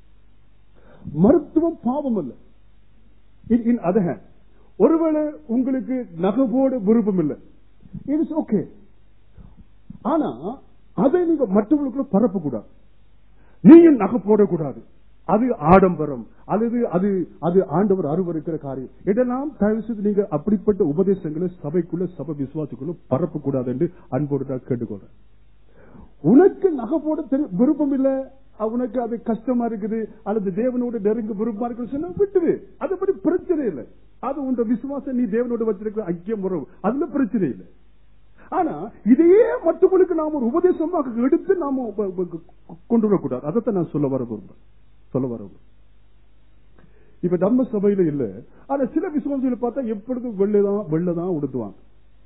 மருத்துவம் பாவம் அல்ல இன் அதர் ஹேண்ட் ஒருவேளை உங்களுக்கு நகவோட விருப்பம் இல்லை இட்ஸ் ஓகே ஆனா அதை நீங்க மற்றவங்களுக்குள்ள பரப்பக்கூடாது நீயும் நகை போடக்கூடாது அது ஆடம்பரம் அல்லது அது அது ஆண்டவர் அருவருக்கிற காரியம் இதெல்லாம் தயவு செய்து நீங்க அப்படிப்பட்ட உபதேசங்களை சபைக்குள்ள சபை விசுவாசிக்குள்ள பரப்பக்கூடாது என்று அன்போடு நான் கேட்டுக்கொள்றேன் உனக்கு நகை போட தெரி- விருப்பம் இல்ல அஹ் உனக்கு அது கஷ்டமா இருக்குது அல்லது தேவனோட நெருங்க விருப்பமா இருக்கு சொன்னா விட்டுரு அது படி பிரச்சனை இல்லை அது உங்க விசுவாசம் நீ தேவனோட வச்சிருக்கிற ஐக்கியம் உறவு அதுல பிரச்சனை இல்லை ஆனா இதையே மற்றவங்களுக்கு நாம் ஒரு உபதேசமாக எடுத்து நாம உப- உப- கொண்டு வரக்கூடாது அதைத்தான் நான் சொல்ல வர விரும்புறேன் சொல்ல வர விரும்புறேன். இப்ப நம்ம சபையில இல்ல ஆனா சில விசுவாசிகளை பார்த்தா எப்பொழுதும் வெள்ளதான் வெள்ளதான் உடுத்துவாங்க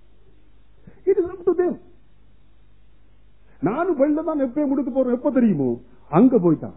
இது up to them. நானும் வெள்ள தான் எப்பயும் முடித்து போறேன் எப்ப தெரியுமோ அங்க போய்தான்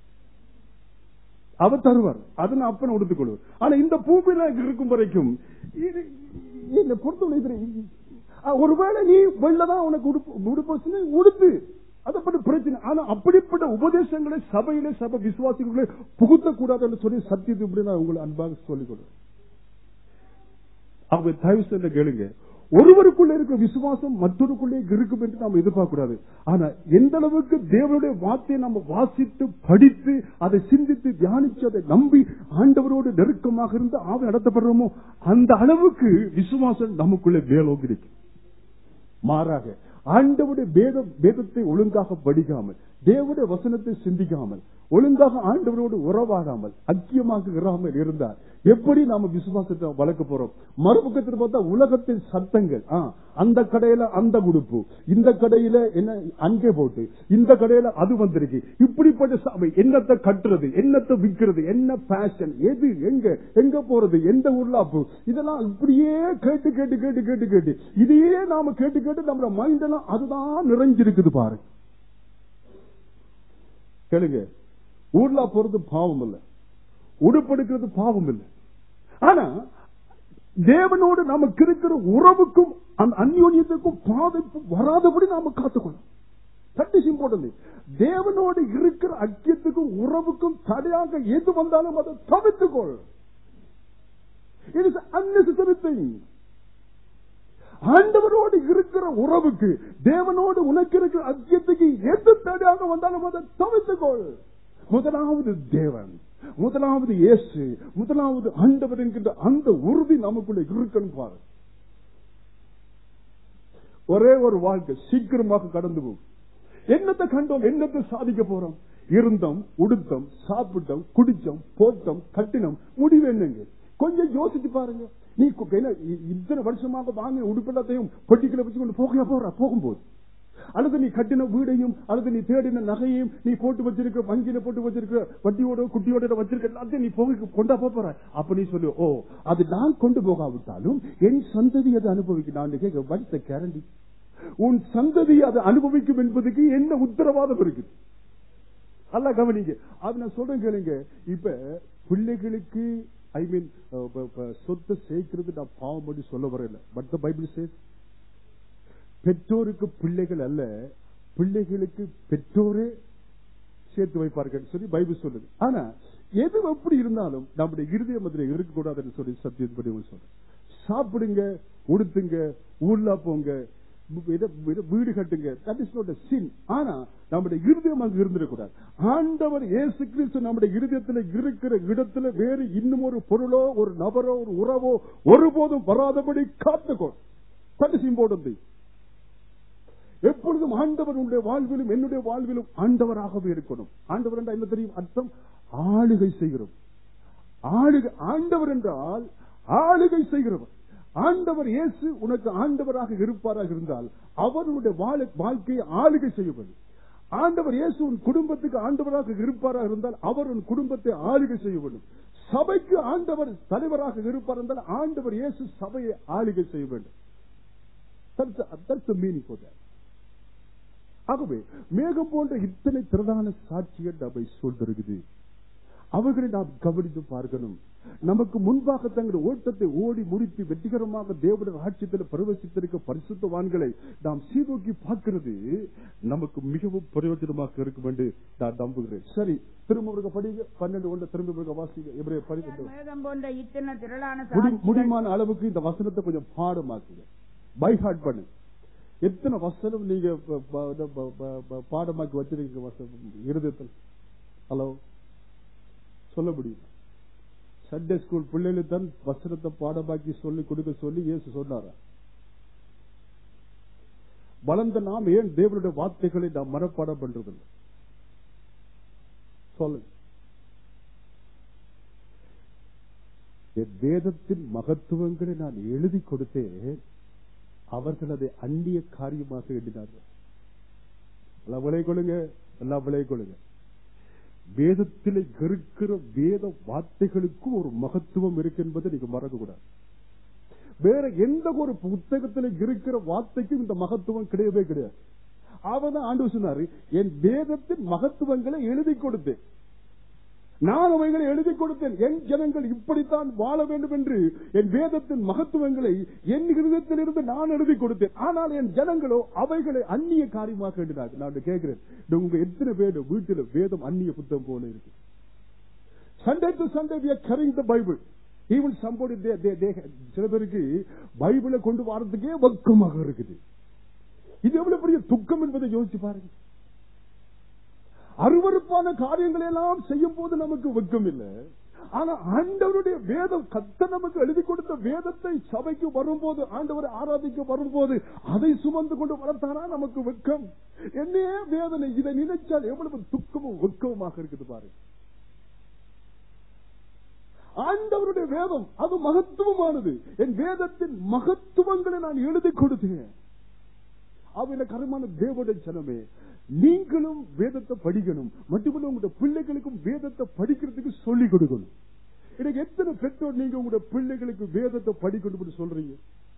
அவர் தருவார் அதை நான் அப்பன உடுத்துக் கொள்வார் ஆனா இந்த பூமியில இருக்கும் வரைக்கும் இது என்னை பொறுத்தவரை இது- அஹ் ஒருவேளை நீ வெள்ளதான் உனக்கு உடுப்பு உடுப்பு உடுத்து அதை பற்றி பிரச்சனை ஆனா அப்படிப்பட்ட உபதேசங்களை சபையிலே சபை விசுவாசிகளே புகுத்த கூடாது என்று சொல்லி சத்தியத்தை இப்படி நான் உங்களை அன்பாக சொல்லிக் கொள்வேன் அவங்க தயவு செய்து கேளுங்க ஒருவருக்குள்ள இருக்கிற விசுவாசம் மற்றொருக்குள்ளே இருக்கும் என்று நாம் எதிர்பார்க்க கூடாது ஆனா எந்த அளவுக்கு தேவனுடைய வார்த்தையை நம்ம வாசித்து படித்து அதை சிந்தித்து தியானிச்சு அதை நம்பி ஆண்டவரோடு நெருக்கமாக இருந்து ஆவி நடத்தப்படுறோமோ அந்த அளவுக்கு விசுவாசம் நமக்குள்ளே மேலோங்கி இருக்கு மாறாக ஆண்டவுடைய வேதம் வேதத்தை ஒழுங்காக படிக்காமல் தேவனுடைய வசனத்தை சிந்திக்காமல் ஒழுங்காக ஆண்டவரோடு உறவாடாமல் ஐக்கியமாக இராமல் இருந்தால் எப்படி நாம விசுவாசத்தை வளர்க்க போறோம் மறுபக்கத்தில் பார்த்தா உலகத்தின் சத்தங்கள் ஆ, அந்த கடையில அந்த உடுப்பு இந்த கடையில என்ன அங்கே போட்டு இந்த கடையில அது வந்திருக்கு இப்படிப்பட்ட சபை என்னத்தை கட்டுறது என்னத்தை விற்கிறது என்ன பேஷன் எது எங்க எங்க போறது எந்த உருளாப்பு இதெல்லாம் இப்படியே கேட்டு கேட்டு கேட்டு கேட்டு கேட்டு இதையே நாம கேட்டு கேட்டு நம்ம மைண்ட் எல்லாம் அதுதான் நிறைஞ்சிருக்குது பாருங்க கேளுங்க ஊர்லா போறது பாவம் இல்ல உடுப்படுக்கிறது பாவம் இல்லை ஆனா தேவனோடு நமக்கு இருக்கிற உறவுக்கும் அந்த அந்யோன்யத்துக்கும் பாதிப்பு வராதபடி நாம காத்துக்கணும் தட் இஸ் இம்பார்ட்டன்ட் தேவனோடு இருக்கிற ஐக்கியத்துக்கும் உறவுக்கும் தடையாக எது வந்தாலும் அதை தவிர்த்துக்கொள் இட் இஸ் unnecessary thing ஆண்டவரோடு இருக்கிற உறவுக்கு தேவனோடு உனக்கு இருக்கிற ஐக்கியத்துக்கு எது தடையாக வந்தாலும் அதை தவிர்த்துக்கொள் முதலாவது தேவன் முதலாவது இயேசு முதலாவது ஆண்டவர் என்கின்ற அந்த உறுதி நமக்குள்ள இருக்கணும் பாரு ஒரே ஒரு வாழ்க்கை சீக்கிரமாக கடந்து போகும் என்னத்தை கண்டோம் என்னத்தை சாதிக்க போறோம் இருந்தோம் உடுத்தம் சாப்பிட்டோம் குடிச்சோம் போட்டோம் கட்டினோம் முடிவு என்னங்க கொஞ்சம் யோசிச்சு பாருங்க நீ கு- என்ன, இ- இத்தனை வருஷமாக வாங்கின உடுப்பெல்லாத்தையும் பெட்டிக்குள்ள வச்சு கொண்டு போகையா போற போகும்போது அல்லது நீ கட்டின வீடையும் அல்லது நீ தேடின நகையையும் நீ போட்டு வச்சிருக்க வங்கியில போட்டு வச்சிருக்க வட்டியோட குட்டியோட வச்சிருக்க எல்லாத்தையும் நீ போக கொண்டா போப் போற அப்ப நீ சொல்லு ஓ அது நான் கொண்டு போகாவிட்டாலும் என் சந்ததி அதை அனுபவிக்கும் நான் கேட்க வடித்த கேரண்டி உன் சந்ததி அதை அனுபவிக்கும் என்பதுக்கு என்ன உத்தரவாதம் இருக்கு அல்ல கவனிங்க அது நான் சொல்றேன் கேளுங்க இப்ப பிள்ளைகளுக்கு ஐ மீன் சொத்தை சேர்க்கிறது நான் பாவம் பண்ணி சொல்ல வரல பட் த பைபிள் சேஸ் பெற்றோருக்கு பிள்ளைகள் அல்ல பிள்ளைகளுக்கு பெற்றோரே சேர்த்து வைப்பார்கள் சொல்லி பைபிள் சொல்லுது ஆனா எது எப்படி இருந்தாலும் நம்முடைய இருதயம் அதில் இருக்கக்கூடாதுன்னு சொல்லி சத்தியப்படி சொல்றேன் சாப்பிடுங்க உடுத்துங்க ஊர்லா போங்க வீட- வீட- வீடு கட்டுங்க தட் இஸ் நாட் சின் ஆனா நம்முடைய இருதயம் அங்கு இருந்திடக்கூடாது ஆண்டவர் இயேசு கிறிஸ்து நம்முடைய இருதயத்தில் இருக்கிற இடத்துல வேறு இன்னும் ஒரு பொருளோ ஒரு நபரோ ஒரு உறவோ ஒருபோதும் வராதபடி காத்துக்கோ தட் இஸ் இம்பார்ட்டன்ட் எப்பொழுதும் ஆண்டவர் உன்னுடைய வாழ்விலும் என்னுடைய வாழ்விலும் ஆண்டவராகவே இருக்கணும் ஆண்டவர் என்றால் என்ன தெரியும் அர்த்தம் ஆளுகை செய்கிறோம் ஆளுகை ஆண்டவர் என்றால் ஆளுகை செய்கிறவர் ஆண்டவர் இயேசு உனக்கு ஆண்டவராக இருப்பாராக இருந்தால் அவருடைய வாழ- வாழ்க்கையை ஆளுகை செய்யப்படும் ஆண்டவர் இயேசு உன் குடும்பத்துக்கு ஆண்டவராக இருப்பாராக இருந்தால் அவர் உன் குடும்பத்தை ஆளுகை செய்ய வேண்டும் சபைக்கு ஆண்டவர் தலைவராக இருப்பார் என்றால் ஆண்டவர் இயேசு சபையை ஆளுகை செய்ய வேண்டும் That's the- that's the meaning for that. ஆகவே மேகம் போன்ற இத்தனை திரளான சாட்சிகள் நம்மை சூழ்ந்திருக்குது அவர்களை நாம் கவனித்து பார்க்கணும் நமக்கு முன்பாக தங்கள் ஓட்டத்தை ஓடி முடித்து வெற்றிகரமாக தேவனுடைய ராட்சியத்தில் பிரவேசித்திருக்க பரிசுத்தவான்களை நாம் சீதோக்கி பார்க்கிறது நமக்கு மிகவும் பிரயோஜனமாக இருக்கும் என்று நான் நம்புகிறேன் சரி திரும்ப ஒரு படிங்க பன்னெண்டு ஒன்று திரும்ப ஒரு வாசிங்க எப்படியே படிக்க மேகம் போன்ற இத்தனை திரளான முடி- சாட்சிகள் முடியுமான அளவுக்கு இந்த வசனத்தை கொஞ்சம் பாடமாக்குங்க பை ஹார்ட் பண்ணு எத்தனை வசனம் நீங்க ப- ப- ப- ப- ப- பாடமாக்கி வச்சிருக்கீங்க வசனம் இருதயத்தில் ஹலோ சொல்ல முடியும் சண்டே ஸ்கூல் பிள்ளைகளுக்கு தான் வசனத்தை பாடமாக்கி சொல்லி கொடுக்க சொல்லி இயேசு சொன்னாரா வளர்ந்த நாம் ஏன் தேவனுடைய வார்த்தைகளை நாம் மனப்பாடம் பண்றதில்லை சொல்லுங்க என் வேதத்தின் மகத்துவங்களை நான் எழுதி கொடுத்தேன் அவர்கள் அதை அந்நிய காரியமாக எண்ணினார்கள் எல்லாம் விலை கொள்ளுங்க எல்லாம் விலை கொள்ளுங்க வேதத்தில் இருக்கிற வேத வார்த்தைகளுக்கு ஒரு மகத்துவம் இருக்கு என்பதை நீங்க மறக்க கூடாது வேற எந்த ஒரு புத்தகத்தில் இருக்கிற வார்த்தைக்கும் இந்த மகத்துவம் கிடையவே கிடையாது அவதான் ஆண்டு சொன்னாரு என் வேதத்தின் மகத்துவங்களை எழுதி கொடுத்தேன் நான் அவைகளை எழுதி கொடுத்தேன் என் ஜனங்கள் இப்படித்தான் வாழ வேண்டும் என்று என் வேதத்தின் மகத்துவங்களை என் இருதயத்திலிருந்து நான் எழுதி கொடுத்தேன் ஆனால் என் ஜனங்களோ அவைகளை அந்நிய காரியமாக எழுதினார்கள் நான் கேட்கிறேன் இது உங்க எத்தனை பேர் வீட்டில் வேதம் அந்நிய புத்தகம் போல இருக்கு Sunday to Sunday we are carrying the Bible even somebody சில பேருக்கு பைபிளை கொண்டு வரதுக்கே வெக்கமாக இருக்குது இது எவ்வளவு பெரிய துக்கம் என்பதை யோசிச்சு பாருங்க அருவருப்பான காரியங்களை எல்லாம் செய்யும் போது நமக்கு வெக்கம் இல்லை ஆனா ஆண்டவருடைய வேதம் கத்த நமக்கு எழுதி கொடுத்த வேதத்தை சபைக்கு வரும்போது ஆண்டவரை ஆராதிக்க வரும்போது அதை சுமந்து கொண்டு வரத்தானா நமக்கு வெக்கம் என்னையே வேதனை இதை நினைச்சால் எவ்வளவு துக்கமும் வெக்கமுமாக இருக்குது பாருங்க ஆண்டவருடைய வேதம் அது மகத்துவமானது என் வேதத்தின் மகத்துவங்களை நான் எழுதி கொடுத்தேன் அவன கருமான தேவடைய ஜனமே நீங்களும் வேதத்தை படிக்கணும் மட்டுமல்ல உங்களுடைய பிள்ளைகளுக்கும் வேதத்தை படிக்கிறதுக்கு சொல்லிக் கொடுக்கணும் எனக்கு எத்தனை பெற்றோர் நீங்க உங்களுடைய பிள்ளைகளுக்கு வேதத்தை படிக்கணும் சொல்றீங்க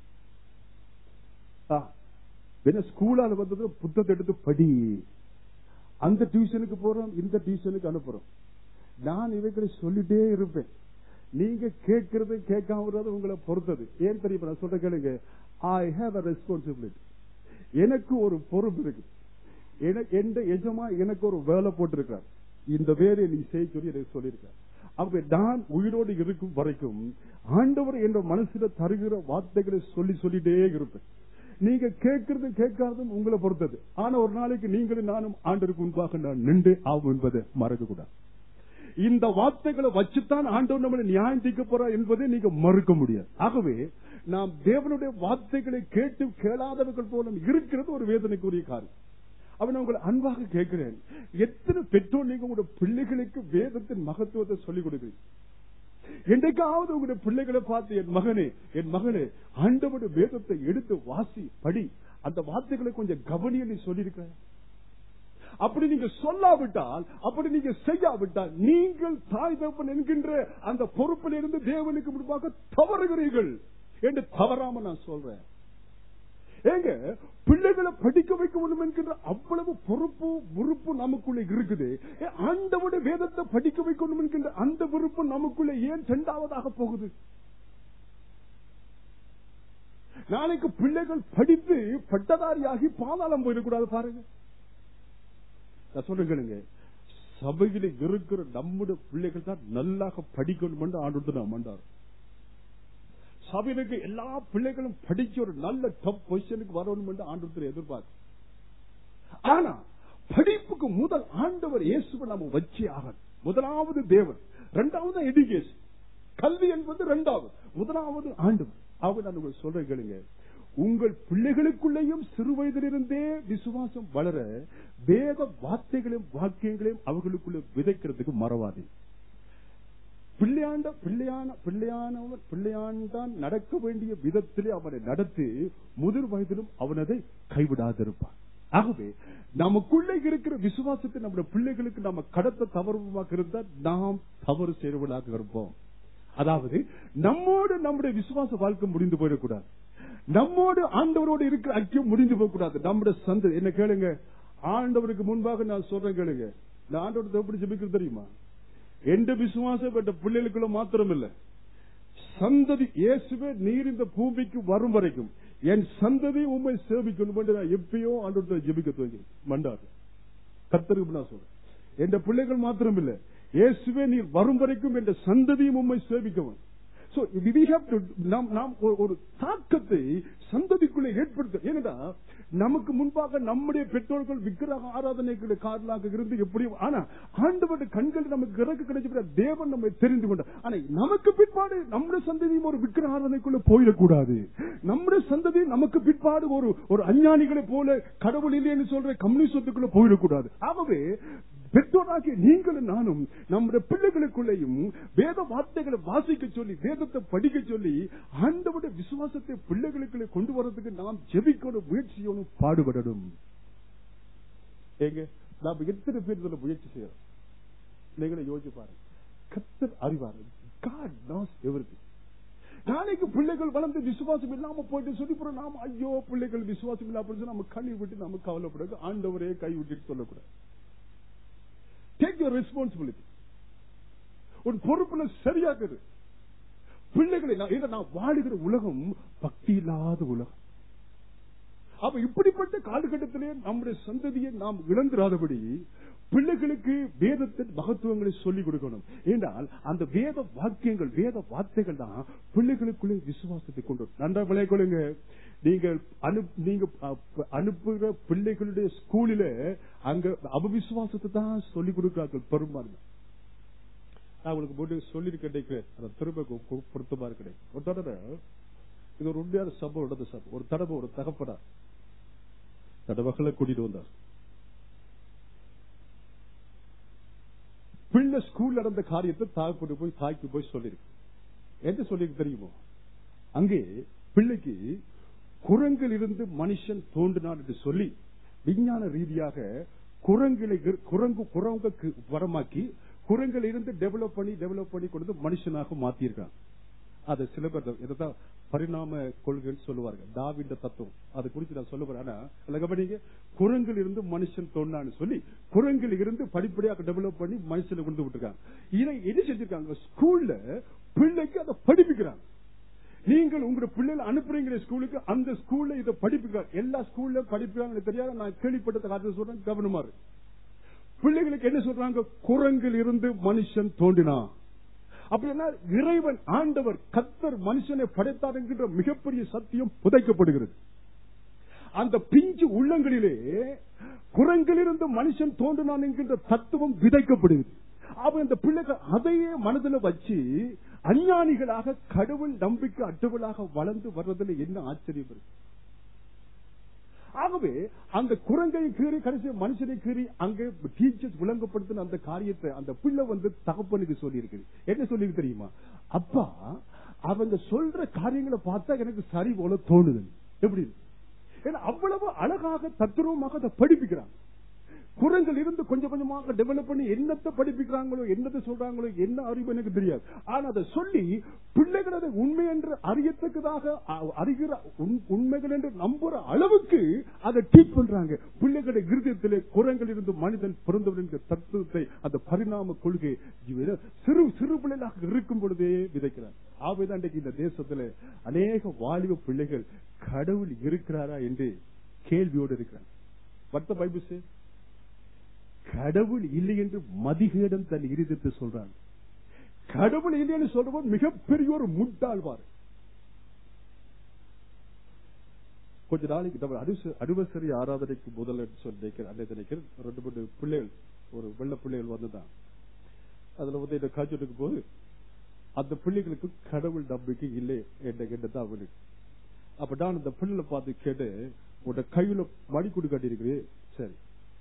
ஆ, என்ன ஸ்கூலால வந்தது புத்தகத்தை எடுத்து படி அந்த டியூஷனுக்கு போறோம் இந்த டியூஷனுக்கு அனுப்புறோம் நான் இவைகளை சொல்லிட்டே இருப்பேன் நீங்க கேட்கறது கேட்காம விடுறது உங்களை பொறுத்தது ஏன் தெரியுமா நான் சொல்ற கேளுங்க ஐ ஹேவ் அ ரெஸ்பான்சிபிலிட்டி எனக்கு ஒரு பொறுப்பு இருக்கு எனக்கு எந்த எஜமா எனக்கு ஒரு வேலை போட்டிருக்கார் இந்த வேலையை நீ செய்ய சொல்லி எனக்கு சொல்லியிருக்கார் அப்ப நான் உயிரோடு இருக்கும் வரைக்கும் ஆண்டவர் என்ற மனசுல தருகிற வார்த்தைகளை சொல்லி சொல்லிட்டே இருப்பேன் நீங்க கேட்கறது கேட்காததும் உங்களை பொறுத்தது ஆனா ஒரு நாளைக்கு நீங்களும் நானும் ஆண்டருக்கு முன்பாக நான் நின்று ஆகும் என்பதை மறக்க கூடாது இந்த வார்த்தைகளை வச்சுத்தான் ஆண்டவர் நம்மளை நியாயம் தீர்க்க போறார் என்பதை நீங்க மறுக்க முடியாது ஆகவே நாம் தேவனுடைய வார்த்தைகளை கேட்டு கேளாதவர்கள் போல இருக்கிறது ஒரு வேதனைக்குரிய காரியம் அவன் உங்களை அன்பாக கேட்கிறேன் எத்தனை பெற்றோர் நீங்க உங்களுடைய பிள்ளைகளுக்கு வேதத்தின் மகத்துவத்தை சொல்லிக் கொடுக்கிறீங்க என்றைக்காவது உங்களுடைய பிள்ளைகளை பார்த்து என் மகனே என் மகனே ஆண்டவருடைய வேதத்தை எடுத்து வாசி படி அந்த வார்த்தைகளை கொஞ்சம் கவனிய நீ சொல்லியிருக்க அப்படி நீங்க சொல்லாவிட்டால் அப்படி நீங்க செய்யாவிட்டால் நீங்கள் தாய் தகப்பன் என்கின்ற அந்த பொறுப்பில் இருந்து தேவனுக்கு முன்பாக தவறுகிறீர்கள் என்று தவறாம நான் சொல்றேன் ஏங்க பிள்ளைகளை படிக்க வைக்க வேண்டும் என்கின்ற அவ்வளவு பொறுப்பு விருப்பு நமக்குள்ள இருக்குது ஏ, ஆண்டவருடைய வேதத்தை படிக்க வைக்க வேண்டும் என்கின்ற அந்த விருப்பு நமக்குள்ள ஏன் இரண்டாவதாக போகுது நாளைக்கு பிள்ளைகள் படித்து பட்டதாரியாகி பாதாளம் போயிடக்கூடாது பாருங்க நான் சொல்லுங்க சபையில இருக்கிற நம்முடைய பிள்ளைகள் தான் நல்லாக படிக்கணும் என்று ஆண்டு நான் மண்டார் சபையிலுக்கு எல்லா பிள்ளைகளும் படிச்சு ஒரு நல்ல டாப் பொசிஷனுக்கு வரணும் என்று ஆண்டு எதிர்பார்க்க ஆனா படிப்புக்கு முதல் ஆண்டவர் இயேசுவை நாம வச்சே ஆகணும் முதலாவது தேவன் இரண்டாவது எஜுகேஷன் கல்வி என்பது இரண்டாவது முதலாவது ஆண்டவர் அவங்க நான் உங்களுக்கு சொல்றேன் கேளுங்க உங்கள் பிள்ளைகளுக்குள்ளேயும் சிறு வயதிலிருந்தே விசுவாசம் வளர வேத வார்த்தைகளையும் வாக்கியங்களையும் அவர்களுக்குள்ள விதைக்கிறதுக்கு மறவாதே பிள்ளையாண்ட பிள்ளையான பிள்ளையானவன் பிள்ளையாண்டான் நடக்க வேண்டிய விதத்திலே அவனை நடத்தி முதிர் வயதிலும் அவன் அதை கைவிடாதிருப்பான் ஆகவே நமக்குள்ளே இருக்கிற விசுவாசத்தை நம்முடைய பிள்ளைகளுக்கு நம்ம கடத்த தவறுமாக இருந்தால் நாம் தவறு செய்வதாக இருப்போம் அதாவது நம்மோடு நம்முடைய விசுவாச வாழ்க்கை முடிந்து போயிடக்கூடாது நம்மோடு ஆண்டவரோடு இருக்கிற ஐக்கியம் முடிந்து போகக்கூடாது நம்முடைய சந்த என்ன கேளுங்க ஆண்டவருக்கு முன்பாக நான் சொல்றேன் கேளுங்க நான் ஆண்டவரத்தை எப்படி ஜெபிக்கிறது தெரியுமா எந்த விசுவாசம் பெற்ற பிள்ளைகளுக்குள்ள மாத்திரம் இல்ல சந்ததி இயேசுவே நீர் இந்த பூமிக்கு வரும் வரைக்கும் என் சந்ததி உண்மை சேவிக்கணும் என்று நான் எப்பயோ ஆண்டவரத்தை ஜெபிக்க துவங்கி மண்டாது கத்தருக்கு நான் சொல்றேன் என் பிள்ளைகள் மாத்திரம் இல்ல இயேசுவே நீர் வரும் வரைக்கும் என்ற சந்ததியும் உண்மை சேவிக்கவும் So, we have to- நாம் நாம் ஒரு- ஒரு தாக்கத்தை சந்ததிக்குள்ளே ஏற்படுத்த ஏனென்றா நமக்கு முன்பாக நம்முடைய பெற்றோர்கள் விக்கிரக ஆராதனைகளை காரணமாக இருந்து எப்படியும் ஆனா ஆண்டவருடைய கண்கள் நமக்கு இறக்கு கிடைச்ச தேவன் நம்மை தெரிந்து கொண்டார் ஆனா நமக்கு பிற்பாடு நம்முடைய சந்ததியும் ஒரு விக்கிரக ஆராதனைக்குள்ள போயிடக்கூடாது நம்முடைய சந்ததி நமக்கு பிற்பாடு ஒரு ஒரு அஞ்ஞானிகளை போல கடவுள் இல்லைன்னு சொல்ற கம்யூனிசத்துக்குள்ள போயிடக்கூடாது ஆகவே பெற்றோராகிய நீங்களும் நானும் நம்முடைய பிள்ளைகளுக்குள்ளேயும் வேத வார்த்தைகளை வாசிக்க சொல்லி வேதத்தை படிக்க சொல்லி ஆண்டவுடைய விசுவாசத்தை பிள்ளைகளுக்குள்ளே கொண்டு வரதுக்கு நாம் ஜெபிக்கணும் முயற்சியோனும் பாடுபடணும் ஏங்க நாம் எத்தனை பேர் இதுல முயற்சி செய்யறோம் நீங்களே யோசிச்சு பாருங்க கத்தர் அறிவார் God knows everything. நாளைக்கு பிள்ளைகள் வளர்ந்து விசுவாசம் இல்லாம போயிட்டு சொல்லி போறோம் நாம ஐயோ பிள்ளைகள் விசுவாசம் இல்லாம போயிட்டு நம்ம கண்ணி விட்டு நம்ம கவலைப்படாது ஆண்டவரே கை விட்டுட்டு சொல்லக்கூடாது டேக் யூர் ரெஸ்பான்சிபிலிட்டி உன் பொறுப்புல சரியாக்குது பிள்ளைகளை நான் இதை நான் வாழுகிற உலகம் பக்தி இல்லாத உலகம் அப்ப இப்படிப்பட்ட காலகட்டத்திலே நம்முடைய சந்ததியை நாம் இழந்துராதபடி பிள்ளைகளுக்கு வேதத்தின் மகத்துவங்களை சொல்லிக் கொடுக்கணும் என்றால் அந்த வேத வாக்கியங்கள் வேத வார்த்தைகள் தான் பிள்ளைகளுக்குள்ளே விசுவாசத்தை கொண்டு வரும். நன்றா விளை கொள்ளுங்க நீங்கள் அனு- நீங்க அ- அனுப்புகிற பிள்ளைகளுடைய ஸ்கூலில அங்க அபவிசுவாசத்தை தான் சொல்லிக் கொடுக்கிறார்கள் பெரும்பான்மை நான் உங்களுக்கு போட்டு சொல்லியிருக்கேன் அதை திரும்ப கு- கு- பொருத்தமா இருக்கிறேன் ஒரு தடவை இது ஒரு உண்மையான சம்பவம் நடந்த சம்பவம் ஒரு தடவை ஒரு தகப்படா தடவைகளை கூட்டிட்டு வந்தார் பிள்ளை ஸ்கூல் நடந்த காரியத்தை தாய்க்கு போய் தாய்க்கு போய் சொல்லிருக்கு என்ன சொல்லிருக்கு தெரியுமோ அங்கே பிள்ளைக்கு குரங்கில் இருந்து மனுஷன் தோன்றினான் என்று சொல்லி விஞ்ஞான ரீதியாக குரங்களை குரங்கு குரங்கு வரமாக்கி குரங்கில் இருந்து டெவலப் பண்ணி டெவலப் பண்ணி கொண்டு வந்து மனுஷனாக மாத்திருக்காங்க அது சில பேர் இதைதான் பரிணாம கொள்கைன்னு சொல்லுவாங்க டாவின் தத்துவம் அது குறித்து நான் சொல்ல போறேன் ஆனா அதுல கவனிங்க குரங்கில் இருந்து மனுஷன் தோண்டான்னு சொல்லி குரங்கில் இருந்து படிப்படியாக டெவலப் பண்ணி மனுஷனை கொண்டு விட்டுருக்காங்க இதை என்ன செஞ்சிருக்காங்க ஸ்கூல்ல பிள்ளைக்கு அதை படிப்பிக்கிறாங்க நீங்கள் உங்களுடைய பிள்ளைகள் அனுப்புறீங்க ஸ்கூலுக்கு அந்த ஸ்கூல்ல இதை படிப்புக்கிறாங்க எல்லா ஸ்கூல்ல படிப்புறாங்க தெரியாது நான் கேள்விப்பட்ட காரணத்தை சொல்றேன் கவனமா இருக்கு. பிள்ளைகளுக்கு என்ன சொல்றாங்க குரங்கில் இருந்து மனுஷன் தோண்டினான் அப்படின்னா இறைவன் ஆண்டவர் கத்தர் மனுஷனை படைத்தார் என்கின்ற மிகப்பெரிய சத்தியம் புதைக்கப்படுகிறது அந்த பிஞ்சு உள்ளங்களிலே குரங்கிலிருந்து மனுஷன் தோன்றினான் என்கின்ற தத்துவம் விதைக்கப்படுகிறது அவன் இந்த பிள்ளைகள் அதையே மனதில் வச்சு அஞ்ஞானிகளாக கடவுள் நம்பிக்கை அட்டவளாக வளர்ந்து வர்றதுல என்ன ஆச்சரியம் இருக்கு ஆகவே அந்த குரங்கை கீறி கடைசி மனுஷனை கீறி அங்கே டீச்சர்ஸ் விளங்கப்படுத்தின அந்த காரியத்தை அந்த பிள்ளை வந்து தகப்பனுக்கு சொல்லி இருக்குது என்ன சொல்லி தெரியுமா அப்பா அவங்க சொல்ற காரியங்களை பார்த்தா எனக்கு சரி போல தோணுது எப்படி ஏன்னா அவ்வளவு அழகாக தத்துருவமாக அதை படிப்பிக்கிறாங்க குரங்கள் இருந்து கொஞ்சம் கொஞ்சமாக டெவலப் பண்ணி என்னத்தை படிப்பிக்கிறாங்களோ என்னத்தை சொல்றாங்களோ என்ன அறிவு எனக்கு தெரியாது ஆனா அதை சொல்லி பிள்ளைகள் அதை உண்மை என்று அறியத்தக்கதாக அ- அறிகிற உண்- உண்மைகள் என்று நம்புற அளவுக்கு அதை டீச் பண்றாங்க பிள்ளைகளுடைய இருதயத்திலே குரங்கள் இருந்து மனிதன் பிறந்தவன் என்கிற தத்துவத்தை அந்த பரிணாம கொள்கை இவர சிறு சிறு பிள்ளைகளாக இருக்கும் பொழுதே விதைக்கிறார் ஆகவேதான் இன்றைக்கு இந்த தேசத்துல அநேக வாலிப பிள்ளைகள் கடவுள் இருக்கிறாரா என்று கேள்வியோடு இருக்கிறார் வர்த்த பைபிள் say? கடவுள் இல்லை என்று மதிகேடம் தன் இருதயத்தை சொல்றாங்க கடவுள் இல்லைன்னு சொல்றவன் மிகப்பெரிய ஒரு முட்டாள்வார் கொஞ்ச நாளைக்கு நம்ம அனுச- அனுவசரி ஆராதனைக்கு முதல்ல சொல்லி நினைக்கிறேன் அன்னைக்கு நினைக்கிறேன் ரெண்டு மூணு பிள்ளைகள் ஒரு வெள்ள பிள்ளைகள் வந்துதான் அதுல வந்து இந்த காய்ச்சலுக்கு போது அந்த பிள்ளைகளுக்கு கடவுள் நம்பிக்கை இல்லை என்ற எண்ணம் தான் அவனுக்கு அப்ப நான் அந்த பிள்ளைகளை பார்த்து கேட்டு உன்ட கையில மணிக்கூடு கட்டியிருக்கிறே சரி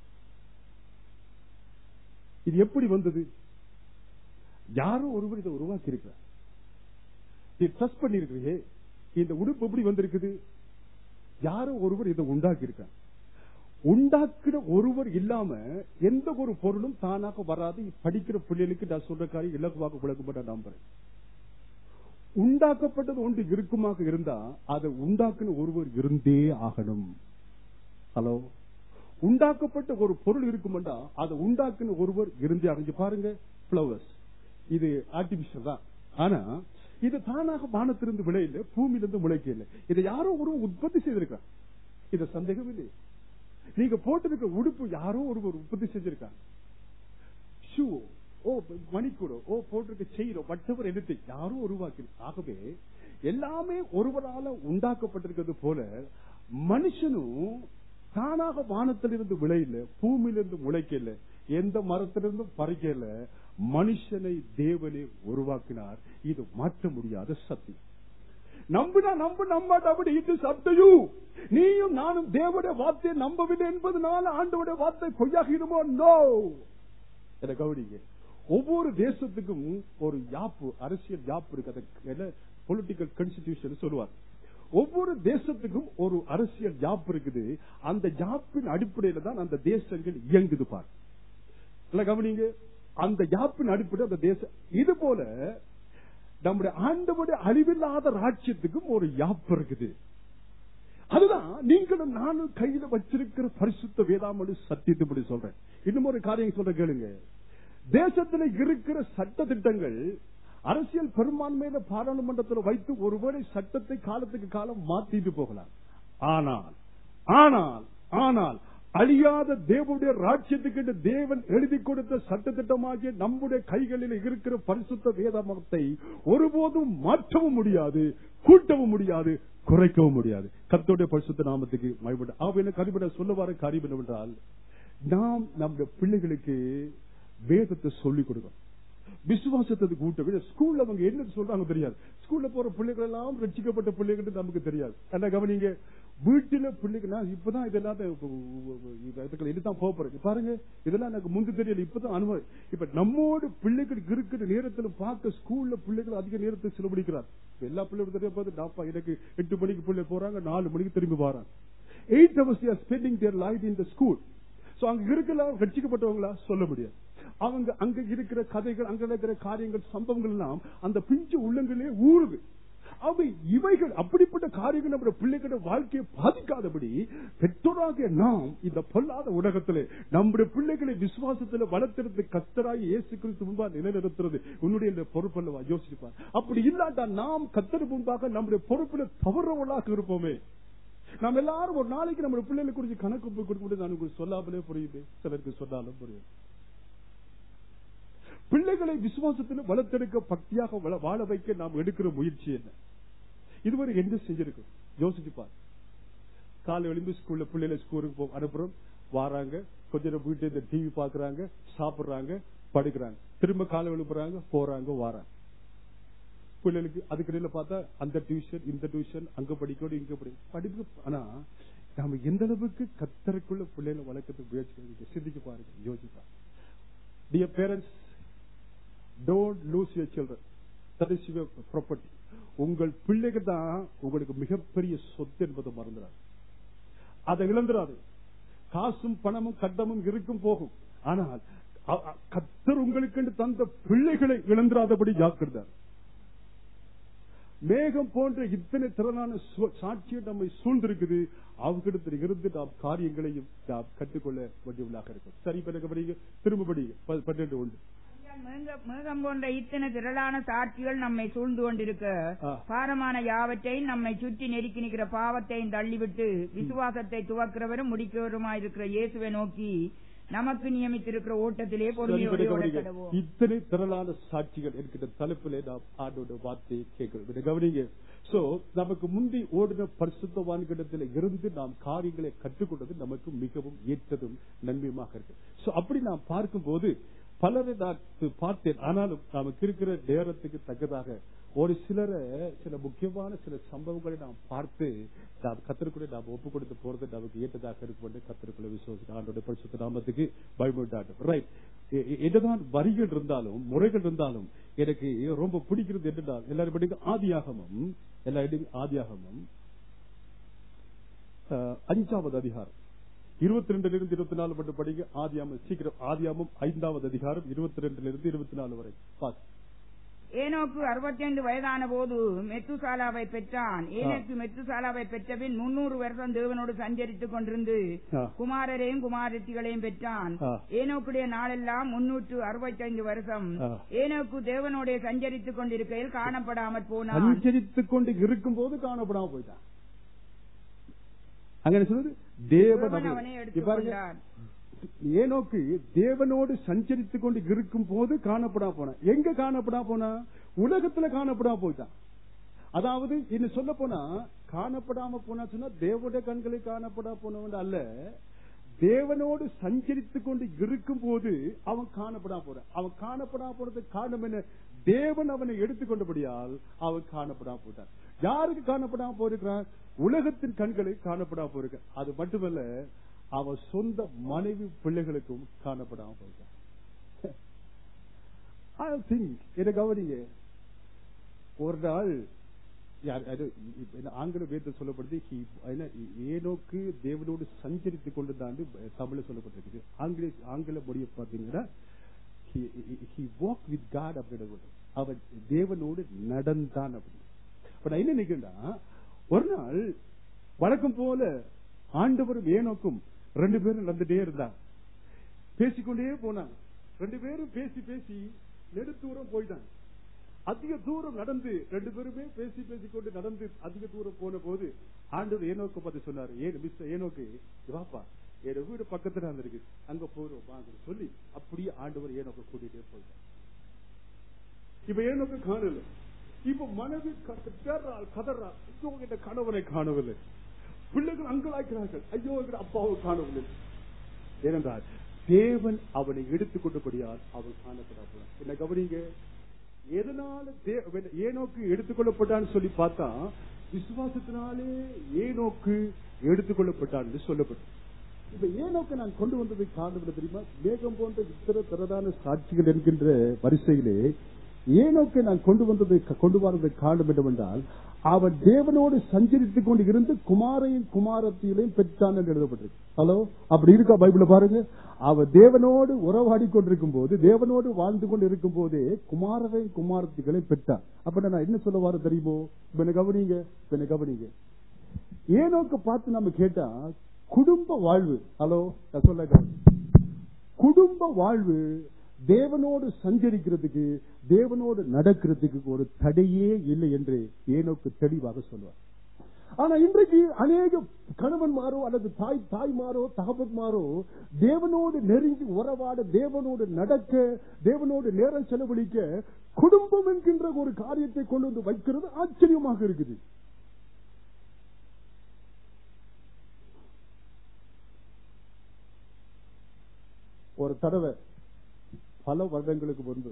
இது எப்படி வந்தது யாரோ ஒருவர் இதை உருவாக்கி இருக்கிறார் நீ ட்ரஸ்ட் பண்ணிருக்கிறீங்க இந்த உடுப்பு எப்படி வந்திருக்குது யாரோ ஒருவர் இதை உண்டாக்கி இருக்கார் உண்டாக்குற ஒருவர் இல்லாம எந்த ஒரு பொருளும் தானாக வராது படிக்கிற பிள்ளைகளுக்கு நான் சொல்ற காரியம் இலகுவாக விளக்கப்பட்ட நம்புறேன் உண்டாக்கப்பட்டது ஒன்று இருக்குமாக இருந்தா அதை உண்டாக்குன ஒருவர் இருந்தே ஆகணும் ஹலோ உண்டாக்கப்பட்ட ஒரு பொருள் இருக்குமெண்டா அதை உண்டாக்குன ஒருவர் இருந்தே அடைஞ்சு பாருங்க பிளவர்ஸ் இது ஆர்டிபிஷியல் தான் ஆனா இது தானாக வானத்திலிருந்து விளையில பூமியிலிருந்து முளைக்கல இதை யாரோ ஒரு உற்பத்தி செய்திருக்காங்க இது சந்தேகம் இல்லை நீங்க போட்டிருக்க உடுப்பு யாரோ ஒருவர் உற்பத்தி செஞ்சிருக்காங்க ஷூ ஓ மணிக்கூடோ ஓ போட்டிருக்க செய்யறோ மற்றவர் எடுத்து யாரோ உருவாக்கி ஆகவே எல்லாமே ஒருவரால உண்டாக்கப்பட்டிருக்கிறது போல மனுஷனும் தானாக வானத்திலிருந்து விளையில பூமியிலிருந்து முளைக்கல எந்த மரத்திலிருந்தும் பறிக்கல மனுஷனை தேவனே உருவாக்கினார் இது மாற்ற முடியாத சத்தியம் நம்பினா நம்ப நம்பாட்ட அப்படி இது சப்தையு நீயும் நானும் தேவனுடைய வார்த்தையை நம்பவில்லை என்பதனால ஆண்டவுடைய வார்த்தை பொய்யாகிடுமோ நோ என கவனிங்க ஒவ்வொரு தேசத்துக்கும் ஒரு யாப்பு அரசியல் யாப்பு இருக்கு அதை பொலிட்டிக்கல் கான்ஸ்டிடியூஷன் சொல்லுவார் ஒவ்வொரு தேசத்துக்கும் ஒரு அரசியல் யாப்பு இருக்குது அந்த யாப்பின் அடிப்படையில தான் அந்த தேசங்கள் இயங்குது பார் இல்ல கவனிங்க அந்த யாப்பின் அடிப்படை அந்த தேசம் இது போல நம்முடைய ஆண்டவுடைய அழிவில்லாத ராஜ்யத்துக்கும் ஒரு யாப்பு இருக்குது அதுதான் நீங்களும் நானும் கையில வச்சிருக்கிற பரிசுத்த வேதாமணி சத்தியத்துப்படி சொல்றேன் இன்னும் ஒரு காரியம் சொல்ற கேளுங்க தேசத்துல இருக்கிற சட்ட திட்டங்கள் அரசியல் பெரும்பான்மையில பாராளுமன்றத்தில் வைத்து ஒருவேளை சட்டத்தை காலத்துக்கு காலம் மாத்திட்டு போகலாம் ஆனால் ஆனால் ஆனால் அழியாத தேவனுடைய ராஜ்யத்துக்கு என்று தேவன் எழுதி கொடுத்த சட்டத்திட்டமாகிய நம்முடைய கைகளில் இருக்கிற பரிசுத்த வேதமத்தை ஒருபோதும் மாற்றவும் முடியாது கூட்டவும் முடியாது குறைக்கவும் முடியாது கர்த்தருடைய பரிசுத்த நாமத்துக்கு மயப்பட அவ கருவிட சொல்ல வர காரியம் என்னவென்றால் நாம் நம்முடைய பிள்ளைகளுக்கு வேதத்தை சொல்லிக் கொடுக்கணும் விசுவாசத்தை கூட்ட ஸ்கூல்ல அவங்க என்ன சொல்றாங்க தெரியாது ஸ்கூல்ல போற பிள்ளைகள் எல்லாம் ரட்சிக்கப்பட்ட பிள்ளைகள் நமக்கு தெரியாது என்ன கவனிங்க வீட்டுல பிள்ளைகள் நான் இப்பதான் இதெல்லாம் இதுக்கு இதுதான் போக போறேன் பாருங்க இதெல்லாம் எனக்கு முந்து தெரியல இப்பதான் அனுபவம் இப்ப நம்மோடு பிள்ளைகள் இருக்கிற நேரத்துல பார்க்க ஸ்கூல்ல பிள்ளைகள் அதிக நேரத்தில் செலவழிக்கிறார் எல்லா பிள்ளைகளும் தெரிய போது நாப்பா எனக்கு எட்டு மணிக்கு பிள்ளை போறாங்க நாலு மணிக்கு திரும்பி வராங்க eight hours are spending their life in the school so அங்க இருக்கலாம் ரட்சிக்கப்பட்டவங்களா சொல்ல முடியாது அவங்க அங்க இருக்கிற கதைகள் அங்க இருக்கிற காரியங்கள் சம்பவங்கள் எல்லாம் அந்த பிஞ்சு உள்ளங்களே ஊறுது அவை இவைகள் அப்படிப்பட்ட காரியங்கள் நம்முடைய பிள்ளைகளோட வாழ்க்கையை பாதிக்காதபடி பெற்றோராக நாம் இந்த பொல்லாத உலகத்திலே நம்முடைய பிள்ளைகளை விசுவாசத்தில் வளர்த்திருந்து கத்தராகி இயேசு கிறிஸ்து முன்பா நிலைநிறுத்துறது உன்னுடைய இந்த பொறுப்பல்லவா யோசிப்பார் அப்படி இல்லாட்டா நாம் கத்தர் முன்பாக நம்முடைய பொறுப்பில் தவறவளாக இருப்போமே நாம் எல்லாரும் ஒரு நாளைக்கு நம்ம பிள்ளைகளை குறிச்சு கணக்கு கொடுக்க நான் உங்களுக்கு சொல்லாமலே புரியுது சிலருக்கு சொன்னாலும் புரியுது பிள்ளைகளை விசுவாசத்தில் வளர்த்தெடுக்க பக்தியாக வள- வாழ வைக்க நாம் எடுக்கிற முயற்சி என்ன இதுவரை என்ன செஞ்சிருக்கோம் யோசிச்சுப்பார் காலை எழுந்து ஸ்கூல்ல பிள்ளைகளை ஸ்கூலுக்கு போ- அனுப்புறோம் வாராங்க கொஞ்ச நேரம் வீட்டு இந்த டிவி பாக்குறாங்க சாப்பிடுறாங்க படுக்கிறாங்க திரும்ப காலை எழுப்புறாங்க போறாங்க வாராங்க பிள்ளைகளுக்கு அதுக்கு இடையில பார்த்தா அந்த டியூஷன் இந்த டியூஷன் அங்க படிக்கணும் இங்க படி படிப்பு ஆனா நாம எந்த அளவுக்கு கத்தருக்குள்ள பிள்ளைகளை வளர்க்கறதுக்கு முயற்சி பண்ணி சிந்திக்க பாருங்க யோசிப்பா dear parents don't lose your children that is your property உங்கள் பிள்ளைகள் தான் உங்களுக்கு மிகப்பெரிய சொத்து என்பதை மறந்துடாது அதை இழந்துடாது காசும் பணமும் கட்டமும் இருக்கும் போகும் ஆனால் அ- அ- கத்தர் உங்களுக்கு தந்த பிள்ளைகளை இழந்துடாதபடி ஜாக்கிரதார் மேகம் போன்ற இத்தனை திறனான சு- சாட்சியம் நம்மை சூழ்ந்திருக்குது அவர்களிடத்தில் இருந்து நாம் காரியங்களையும் நாம் கற்றுக்கொள்ள வேண்டியவர்களாக இருக்கும் சரி பிறகு படிங்க திரும்ப படிங்க ப- பன்னெண்டு ஒன்று மேக- மேகம் போன்ற இத்தனை திரளான சாட்சிகள் நம்மை சூழ்ந்து கொண்டிருக்க ஆ. பாரமான யாவற்றையும் நம்மை சுற்றி நெருக்கி நிற்கிற பாவத்தையும் தள்ளிவிட்டு விசுவாசத்தை துவக்கிறவரும் முடிக்கிறவருமாயிருக்கிற இயேசுவை நோக்கி நமக்கு நியமித்திருக்கிற ஓட்டத்திலே சரி, பொறுமையோடு பிறகு படிங்க. ஓடக்கடவோம் இத்தனை திரளான சாட்சிகள் என்கிற தலைப்பிலே நாம் ஆண்டோட வார்த்தையை கேட்கிறோம் இதை கவனிங்க சோ நமக்கு முந்தி ஓடின பரிசுத்தவான்களிடத்தில் இருந்து நாம் காரியங்களை கற்றுக்கொண்டது நமக்கு மிகவும் ஏற்றதும் நன்மையுமாக இருக்கு சோ அப்படி நாம் பார்க்கும்போது பலரை நான் பார்த்தேன் ஆனாலும் நமக்கு இருக்கிற நேரத்துக்கு தக்கதாக ஒரு சிலரை சில முக்கியமான சில சம்பவங்களை நாம் பார்த்து நாம் கத்திரக்குள்ள நாம் ஒப்பு கொடுத்து போறது நமக்கு ஏற்றதாக இருக்கும் கத்திரக்குள்ள விசுவாசி ஆண்டோட பரிசுத்த நாமத்துக்கு பயமுண்டாட்டும் ரைட் என்னதான் வரிகள் இருந்தாலும் முறைகள் இருந்தாலும் எனக்கு ரொம்ப பிடிக்கிறது என்னென்றால் எல்லாரும் படிக்க ஆதியாகமம் எல்லா இடமும் ஆதியாகமம் அஹ், அஞ்சாவது அதிகாரம் இருபத்தி ரெண்டுல இருந்து இருபத்தி நாலு மட்டும் படிங்க ஆதியாமம் சீக்கிரம் ஆதியாமம் ஐந்தாவது அதிகாரம் இருபத்தி ரெண்டுல இருந்து இருபத்தி நாலு வரை பாஸ் ஏனோக்கு அறுபத்தைந்து வயதான போது மெத்துசாலாவை பெற்றான் ஏனோக்கு மெத்துசாலாவை பெற்றபின் முன்னூறு வருஷம் தேவனோடு சஞ்சரித்துக் கொண்டிருந்து ஆ. குமாரரையும் குமாரத்திகளையும் பெற்றான் ஆ. ஏனோக்குடைய நாளெல்லாம் முன்னூற்று அறுபத்தைந்து வருஷம் ஆ. ஏனோக்கு தேவனோட சஞ்சரித்துக் கொண்டிருக்கையில் காணப்படாமற் போனான் சஞ்சரித்துக் கொண்டு இருக்கும் போது காணப்படாம போயிட்டான் அங்க என்ன சொல்றது தேவன் தேவன் அவனை- அவனை இப்ப எடுத்துக் பாருங்க, கொண்டார் ஏனோக்கு தேவனோடு சஞ்சரித்துக் கொண்டு இருக்கும் போது காணப்படா போனா எங்க காணப்படா போனா உலகத்துல காணப்படா போயிட்டான் அதாவது என்ன சொல்ல போனா காணப்படாம போனா சொன்னா தேவனுடைய கண்களை காணப்படா போனவன் அல்ல தேவனோடு சஞ்சரித்துக் கொண்டு இருக்கும் போது அவன் காணப்படா போறான் அவன் காணப்படா போறதுக்கு காரணம் என்ன தேவன் அவனை எடுத்துக்கொண்டபடியால் அவன் காணப்படா போட்டான் யாருக்கு காணப்படாம போயிருக்கிறான் உலகத்தின் கண்களை காணப்படா போயிருக்க அது மட்டுமல்ல அவன் சொந்த மனைவி பிள்ளைகளுக்கும் காணப்படாம போயிருக்கான் ஐ திங்க் இதை கவனிங்க ஒரு நாள் யார் அது இப்ப என்ன ஆங்கில வேதத்தை சொல்லப்படுது he- என்ன, ஏனோக்கு தேவனோடு சஞ்சரித்துக் கொண்டு தாண்டு தமிழ்ல சொல்லப்பட்டிருக்குது ஆங்கில ஆங்கில மொழியை பார்த்தீங்கன்னா he- he- he walked with God அப்படின்னு அவன் தேவனோடு நடந்தான் அப்படின்னு அப்ப நான் என்ன நினைக்கிறேன்னா ஒரு நாள் வழக்கம் போல ஆண்டவரும் ஏனோக்கும் ரெண்டு பேரும் நடந்துட்டே இருந்தாங்க பேசிக்கொண்டே போனாங்க ரெண்டு பேரும் பேசி பேசி நெடுத்தூரம் போயிட்டாங்க அதிக தூரம் நடந்து ரெண்டு பேருமே பேசி பேசிக்கொண்டு நடந்து அதிக தூரம் போன போது ஆண்டவர் ஏனோக்கு பார்த்து சொன்னாரு ஏன் மிஸ்டர் ஏனோக்கு இங்க வாப்பா என் வீடு பக்கத்துல தான் இருக்கு அங்க போறோம் வாங்க சொல்லி அப்படியே ஆண்டவர் ஏனோக்கு கூட்டிட்டே போயிட்டார் இப்ப ஏனோக்கு காணல இப்ப மனைவி கதறாள் கதறாள் ஐயோ என்ற கணவனை காணவில்லை பிள்ளைகள் அங்கலாக்கிறார்கள் ஐயோ என்ற அப்பாவை காணவில்லை ஏனென்றால் தேவன் அவனை எடுத்துக் கொண்டபடியால் அவன் காணப்படாத என்ன கவனிங்க எதனால தே- ஏனோக்கு எடுத்துக்கொள்ளப்பட்டான்னு சொல்லி பார்த்தா விசுவாசத்தினாலே ஏனோக்கு எடுத்துக்கொள்ளப்பட்டான் என்று சொல்லப்படும் இப்ப ஏனோக்கு நான் கொண்டு வந்ததை காரணம் தெரியுமா மேகம் போன்ற இத்தர திரதான சாட்சிகள் என்கின்ற வரிசையிலே ஏனோக்கை நான் கொண்டு வந்ததை கொண்டு வரதை காரணம் என்னவென்றால் அவன் தேவனோடு சஞ்சரித்துக் கொண்டு இருந்து குமாரையும் குமாரத்திலையும் பெற்றான் என்று எழுதப்பட்டிருக்கு ஹலோ அப்படி இருக்கா பைபிள பாருங்க அவன் தேவனோடு உறவாடி கொண்டிருக்கும் போது தேவனோடு வாழ்ந்து கொண்டு இருக்கும் போதே குமாரரையும் குமாரத்திகளையும் பெற்றான் அப்ப நான் என்ன சொல்ல வர தெரியுமோ இப்ப என்ன கவனிங்க இப்ப என்ன கவனிங்க ஏனோக்கு பார்த்து நம்ம கேட்டா குடும்ப வாழ்வு ஹலோ நான் சொல்ல கவனி. குடும்ப வாழ்வு தேவனோடு சஞ்சரிக்கிறதுக்கு தேவனோடு நடக்கிறதுக்கு ஒரு தடையே இல்லை என்று ஏனோக்கு தெளிவாக சொல்வார் ஆனா இன்றைக்கு அநேக கணவன்மாரோ அல்லது தாய் தாய்மாரோ தகப்பன்மாரோ தேவனோடு நெருங்கி உறவாட தேவனோடு நடக்க தேவனோடு நேரம் செலவழிக்க குடும்பம் என்கின்ற ஒரு காரியத்தை கொண்டு வந்து வைக்கிறது ஆச்சரியமாக இருக்குது ஒரு தடவை பல வருடங்களுக்கு முன்பு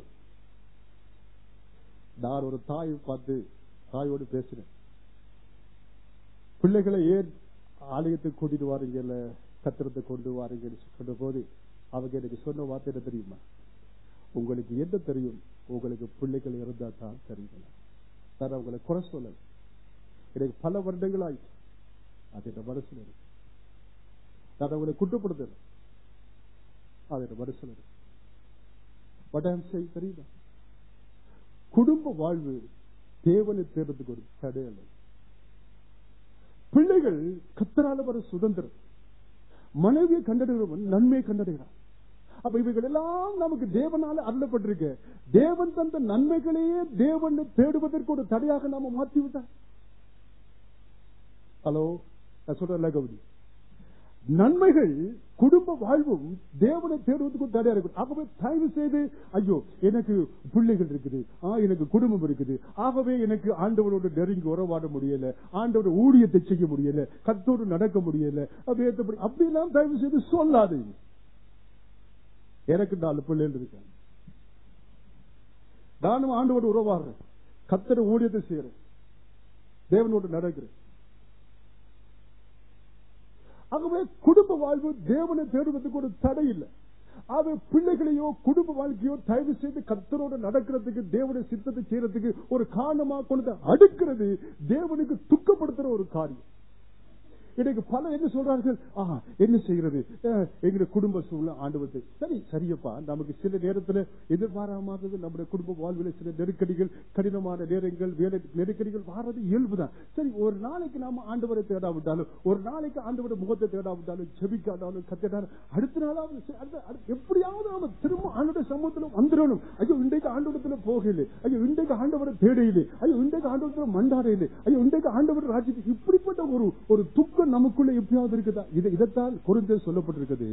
நான் ஒரு தாயை பார்த்து தாயோடு பேசினேன் பிள்ளைகளை ஏன் ஆலயத்துக்கு கூட்டிட்டு வாரீங்கல்ல கத்திரத்தை கொண்டு வாரீங்கன்னு சொன்ன போது அவங்க எனக்கு சொன்ன வார்த்தை என்ன தெரியுமா உங்களுக்கு என்ன தெரியும் உங்களுக்கு பிள்ளைகள் இருந்தா தான் தெரியும் நான் அவங்களை குறை சொல்லல எனக்கு பல வருடங்கள் ஆயிடுச்சு அது என் மனசுல இருக்கு நான் அவங்களை குற்றப்படுத்தல அது என் மனசுல இருக்கு What I am saying தெரியுமா குடும்ப வாழ்வு தேவனை தேர்றதுக்கு ஒரு தடை அல்ல பிள்ளைகள் கத்தரால வர சுதந்திரம் மனைவியை கண்டடைகிறவன் நன்மையை கண்டடைகிறான் அப்ப இவைகள் எல்லாம் நமக்கு தேவனால அருளப்பட்டிருக்க தேவன் தந்த நன்மைகளையே தேவன் தேடுவதற்கு ஒரு தடையாக நாம மாற்றி விட்டார் ஹலோ நான் சொல்றேன் கௌரி நன்மைகள் குடும்ப வாழ்வும் தேவனை தேடுவதற்கு தடையா இருக்கும் ஆகவே தயவு செய்து ஐயோ எனக்கு பிள்ளைகள் இருக்குது ஆ எனக்கு குடும்பம் இருக்குது ஆகவே எனக்கு ஆண்டவரோடு நெருங்கி உறவாட முடியல ஆண்டவரோட ஊழியத்தை செய்ய முடியல கத்தோடு நடக்க முடியல அப்படி ஏத்தபடி அப்படிலாம் தயவு செய்து சொல்லாதீங்க எனக்கு நாலு பிள்ளைகள் இருக்காங்க நானும் ஆண்டவோடு உறவாடுறேன் கத்தர ஊழியத்தை செய்யறேன் தேவனோடு நடக்கிறேன் ஆகவே குடும்ப வாழ்வு தேவனை தேடுவதற்கு ஒரு தடை இல்லை ஆகவே பிள்ளைகளையோ குடும்ப வாழ்க்கையோ தயவு செய்து கத்தரோடு நடக்கிறதுக்கு தேவனுடைய சித்தத்தை செய்யறதுக்கு ஒரு காரணமாக கொண்டு அடுக்கிறது தேவனுக்கு துக்கப்படுத்துற ஒரு காரியம் இன்னைக்கு பல என்ன சொல்றார்கள் ஆஹா என்ன செய்யறது அஹ், எங்க குடும்ப சூழ்நிலை ஆண்டவத்தை சரி சரியப்பா நமக்கு சில நேரத்துல எதிர்பாராமது நம்முடைய குடும்ப வாழ்வில் சில நெருக்கடிகள் கடினமான நேரங்கள் வேலை நெருக்கடிகள் வாரது இயல்புதான் சரி ஒரு நாளைக்கு நாம ஆண்டவரை தேடாவிட்டாலும் ஒரு நாளைக்கு ஆண்டவரை முகத்தை தேடாவிட்டாலும் செபிக்காட்டாலும் கத்திட்டாலும் அடுத்த நாளாவது சரி, அடுத்த- அடுத்த- எப்படியாவது நாம திரும்ப ஆண்டோட சமூகத்துல வந்துடணும் ஐயோ இன்றைக்கு ஆண்டவரத்துல போகல ஐயோ இன்றைக்கு ஆண்டவரை தேடையிலே ஐயோ இன்றைக்கு ஆண்டவரத்துல மண்டாடையிலே ஐயோ இன்றைக்கு ஆண்டவர் ராஜ்யத்துக்கு இப்படிப்பட்ட ஒரு ஒரு துக்கம் நமக்குள்ள எப்பயாவது இருக்குதா இது இதைத்தான் குறித்து சொல்லப்பட்டிருக்குது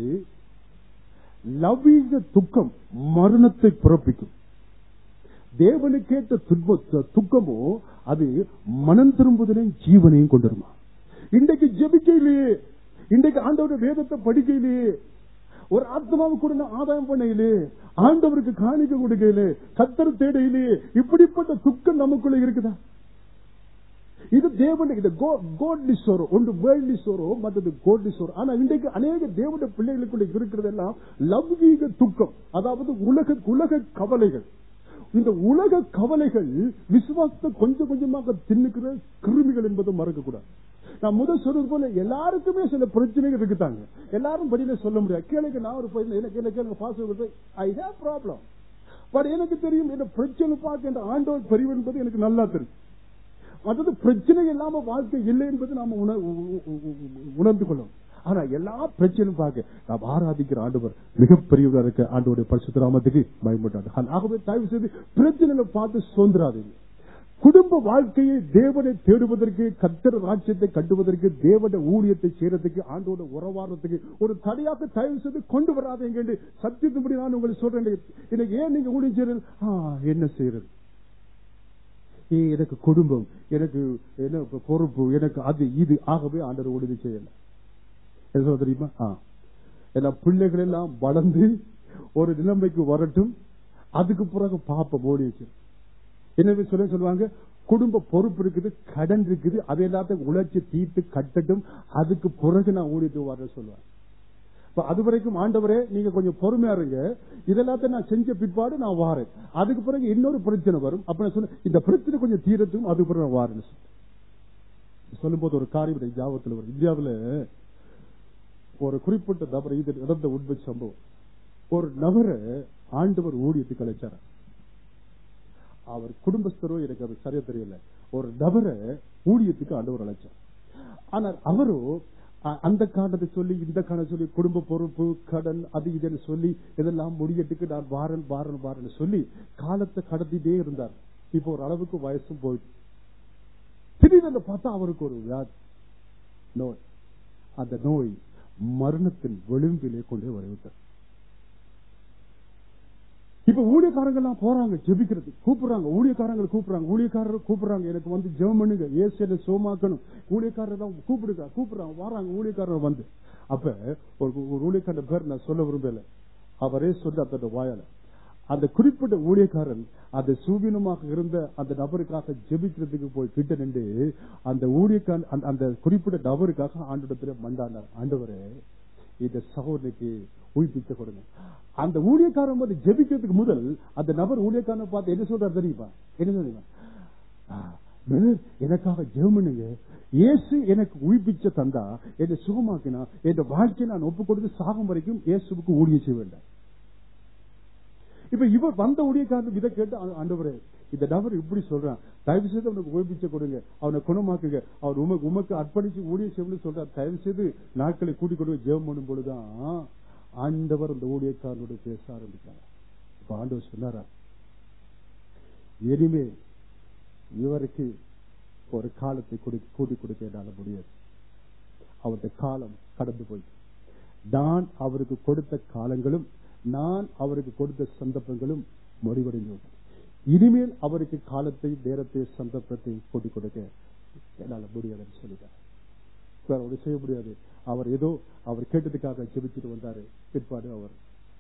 லவீக துக்கம் மரணத்தை பிறப்பிக்கும் தேவனுக்கேற்ற துன்ப துக்கமோ அது மனம் திரும்புதலையும் ஜீவனையும் கொண்டுருமா இன்றைக்கு ஜெபிக்கையிலேயே இன்றைக்கு ஆண்டவருடைய வேதத்தை படிக்கையிலேயே ஒரு ஆத்மாவை கூட நான் ஆதாயம் பண்ணையிலே ஆண்டவருக்கு காணிக்க கொடுக்கையிலே கத்தர் தேடையிலே இப்படிப்பட்ட துக்கம் நமக்குள்ள இருக்குதா இது தேவனுடைய இது கோட்லி சோரோ ஒன்று வேர்ல்டி சோரோ மற்றது கோட்லி சோரோ ஆனா இன்றைக்கு அநேக தேவனுடைய பிள்ளைகளுக்குள்ள இருக்கிறதெல்லாம் லௌகீக துக்கம் அதாவது உலக உலக கவலைகள் இந்த உலக கவலைகள் விசுவாசத்தை கொஞ்சம் கொஞ்சமாக தின்னுக்கிற கிருமிகள் என்பதை மறக்கக்கூடாது நான் முதல் சொல்றது போல எல்லாருக்குமே சில பிரச்சனைகள் இருக்குதாங்க எல்லாரும் படியில சொல்ல முடியாது கேளுங்க நான் ஒரு பையன் எனக்கு என்ன கேளுங்க boss I have problem but எனக்கு தெரியும் என்ன பிரச்சனை பார்க்க என்ற ஆண்டவர் பெரியவர் என்பது எனக்கு நல்லா தெரியும் அதாவது பிரச்சனை இல்லாம வாழ்க்கை இல்லை என்பது நாம உண- உ- உ- உ- உணர்ந்து கொள்ளும் ஆனா எல்லா பிரச்சனையும் பார்க்க நாம் ஆராதிக்கிற ஆண்டவர் மிகப்பெரியவராக இருக்க ஆண்டவருடைய பரிசுத்தராமத்துக்கு பயன்பட்டார் ஆகவே தயவு செய்து பிரச்சனைகளை பார்த்து சுதந்திராதீங்க குடும்ப வாழ்க்கையை தேவனை தேடுவதற்கு கத்தர் ராஜ்யத்தை கட்டுவதற்கு தேவன ஊழியத்தை செய்யறதுக்கு ஆண்டோட உறவாடுறதுக்கு ஒரு தடையாக தயவு செய்து கொண்டு வராதீங்க என்று சத்தியத்துப்படி நான் உங்களுக்கு சொல்றேன் எனக்கு ஏன் நீங்க ஊழியம் செய்யறது ஆ, என்ன செய்யறது ஏ, எனக்கு குடும்பம் எனக்கு என்ன பொறுப்பு எனக்கு அது இது ஆகவே ஆண்டவர் உதவி செய்யல என்ன சொல்ல தெரியுமா ஆ. எல்லா பிள்ளைகள் எல்லாம் வளர்ந்து ஒரு நிலைமைக்கு வரட்டும் அதுக்கு பிறகு பாப்ப ஓடி வச்சு எனவே சொல்ல சொல்லுவாங்க குடும்ப பொறுப்பு இருக்குது கடன் இருக்குது அதை எல்லாத்தையும் உழைச்சி தீர்த்து கட்டட்டும் அதுக்கு பிறகு நான் ஊழிட்டு வர சொல்லுவேன் இப்ப அது வரைக்கும் ஆண்டவரே நீங்க கொஞ்சம் பொறுமையா இருங்க இதெல்லாத்தையும் நான் செஞ்ச பிற்பாடு நான் வாரேன் அதுக்கு பிறகு இன்னொரு பிரச்சனை வரும் அப்ப நான் சொன்னேன் இந்த பிரச்சனை கொஞ்சம் தீரட்டும் அதுக்கு பிறகு நான் வாரேன்னு சொன்னேன். சொல்லும்போது ஒரு காரியம் எனக்கு ஞாபகத்தில் வரும் இந்தியாவுல ஒரு குறிப்பிட்ட நபர் இது நடந்த உண்மை சம்பவம் ஒரு நபரை ஆண்டவர் ஊழியத்துக்கு அழைச்சார் அவர் குடும்பஸ்தரோ எனக்கு அது சரியா தெரியல ஒரு நபரை ஊழியத்துக்கு ஆண்டவர் அழைச்சார் ஆனால் அவரோ அ- அந்த காரணத்தை சொல்லி இந்த காரணம் சொல்லி குடும்ப பொறுப்பு கடன் அது இதுன்னு சொல்லி இதெல்லாம் முடியட்டுக்கு நான் வாரன் வாரன் வாரன் சொல்லி காலத்தை கடத்திட்டே இருந்தார் இப்போ ஒரு அளவுக்கு வயசும் போயிட்டு திடீர்னு பார்த்தா அவருக்கு ஒரு வியாதி நோய் அந்த நோய் மரணத்தின் விளிம்பிலே கொண்டே வரவிட்டார் இப்ப ஊழியக்காரங்க எல்லாம் போறாங்க ஜெபிக்கிறது கூப்பிடுறாங்க ஊழியக்காரங்களை கூப்பிடுறாங்க ஊழியக்காரர் கூப்பிடுறாங்க எனக்கு வந்து ஜெபம் பண்ணுங்க ஏசு என்ன சோமாக்கணும் ஊழியக்காரர் தான் கூப்பிடுங்க கூப்பிடுறாங்க வராங்க ஊழியக்காரர் வந்து அப்ப ஒரு ஒரு ஊழியக்காரர் பேர் நான் சொல்ல விரும்பல அவரே சொல்ல அந்த வாயால அந்த குறிப்பிட்ட ஊழியக்காரன் அந்த சூவீனமாக இருந்த அந்த நபருக்காக ஜெபிக்கிறதுக்கு போய் கிட்ட நின்று அந்த ஊழியக்காரன் அந்த- அந்த குறிப்பிட்ட நபருக்காக ஆண்டோடத்துல மண்டாண்டார் ஆண்டவரே இந்த சகோதரிக்கு உயிர்ப்பிச்ச கொடுங்க அந்த ஊழியக்காரன் வந்து ஜெபிக்கிறதுக்கு முதல் அந்த நபர் ஊழியக்காரனை பார்த்து என்ன சொல்றாரு தெரியுமா என்ன தெரியுமா ஆ, brother, எனக்காக ஜெர்மனுங்க இயேசு எனக்கு உயிர்ப்பிச்ச தந்தா என்னை சுகமாக்கினா என் வாழ்க்கையை நான் ஒப்பு கொடுத்து சாகும் வரைக்கும் இயேசுவுக்கு ஊழியம் செய்ய வேண்டாம் இப்ப இவர் வந்த ஊழியக்காரன் இதை கேட்டு ஆ- ஆண்டவரே இந்த நபர் இப்படி சொல்றான் தயவு செய்து அவனுக்கு ஓய்பிச்ச கொடுங்க அவனை குணமாக்குங்க அவர் உமக்கு உமக்கு அர்ப்பணிச்சு ஊழியம் செய்யணும்னு சொல்றார் தயவு செய்து நாட்களை கூட்டிக் கொண்டு போய் ஜெபம் பண்ணும் பொழுதுதான் ஆண்டவர் அந்த ஊழியக்காரனோட பேச ஆரம்பித்தார் இப்ப ஆண்டவர் சொன்னாரா இனிமே இவருக்கு ஒரு காலத்தை கொடு- கூட்டிக் கொடுக்க என்னால முடியாது அவருடைய காலம் கடந்து போய் நான் அவருக்கு கொடுத்த காலங்களும் நான் அவருக்கு கொடுத்த சந்தர்ப்பங்களும் முடிவடைந்து விட்டது. இனிமேல் அவருக்கு காலத்தை நேரத்தை சந்தர்ப்பத்தை கூட்டிக் கொடுக்க என்னால முடியாதுன்னு சொல்லிட்டார் வேற ஒன்றும் செய்ய முடியாது அவர் ஏதோ அவர் கேட்டதுக்காக ஜெபிச்சுட்டு வந்தாரு பிற்பாடு அவர்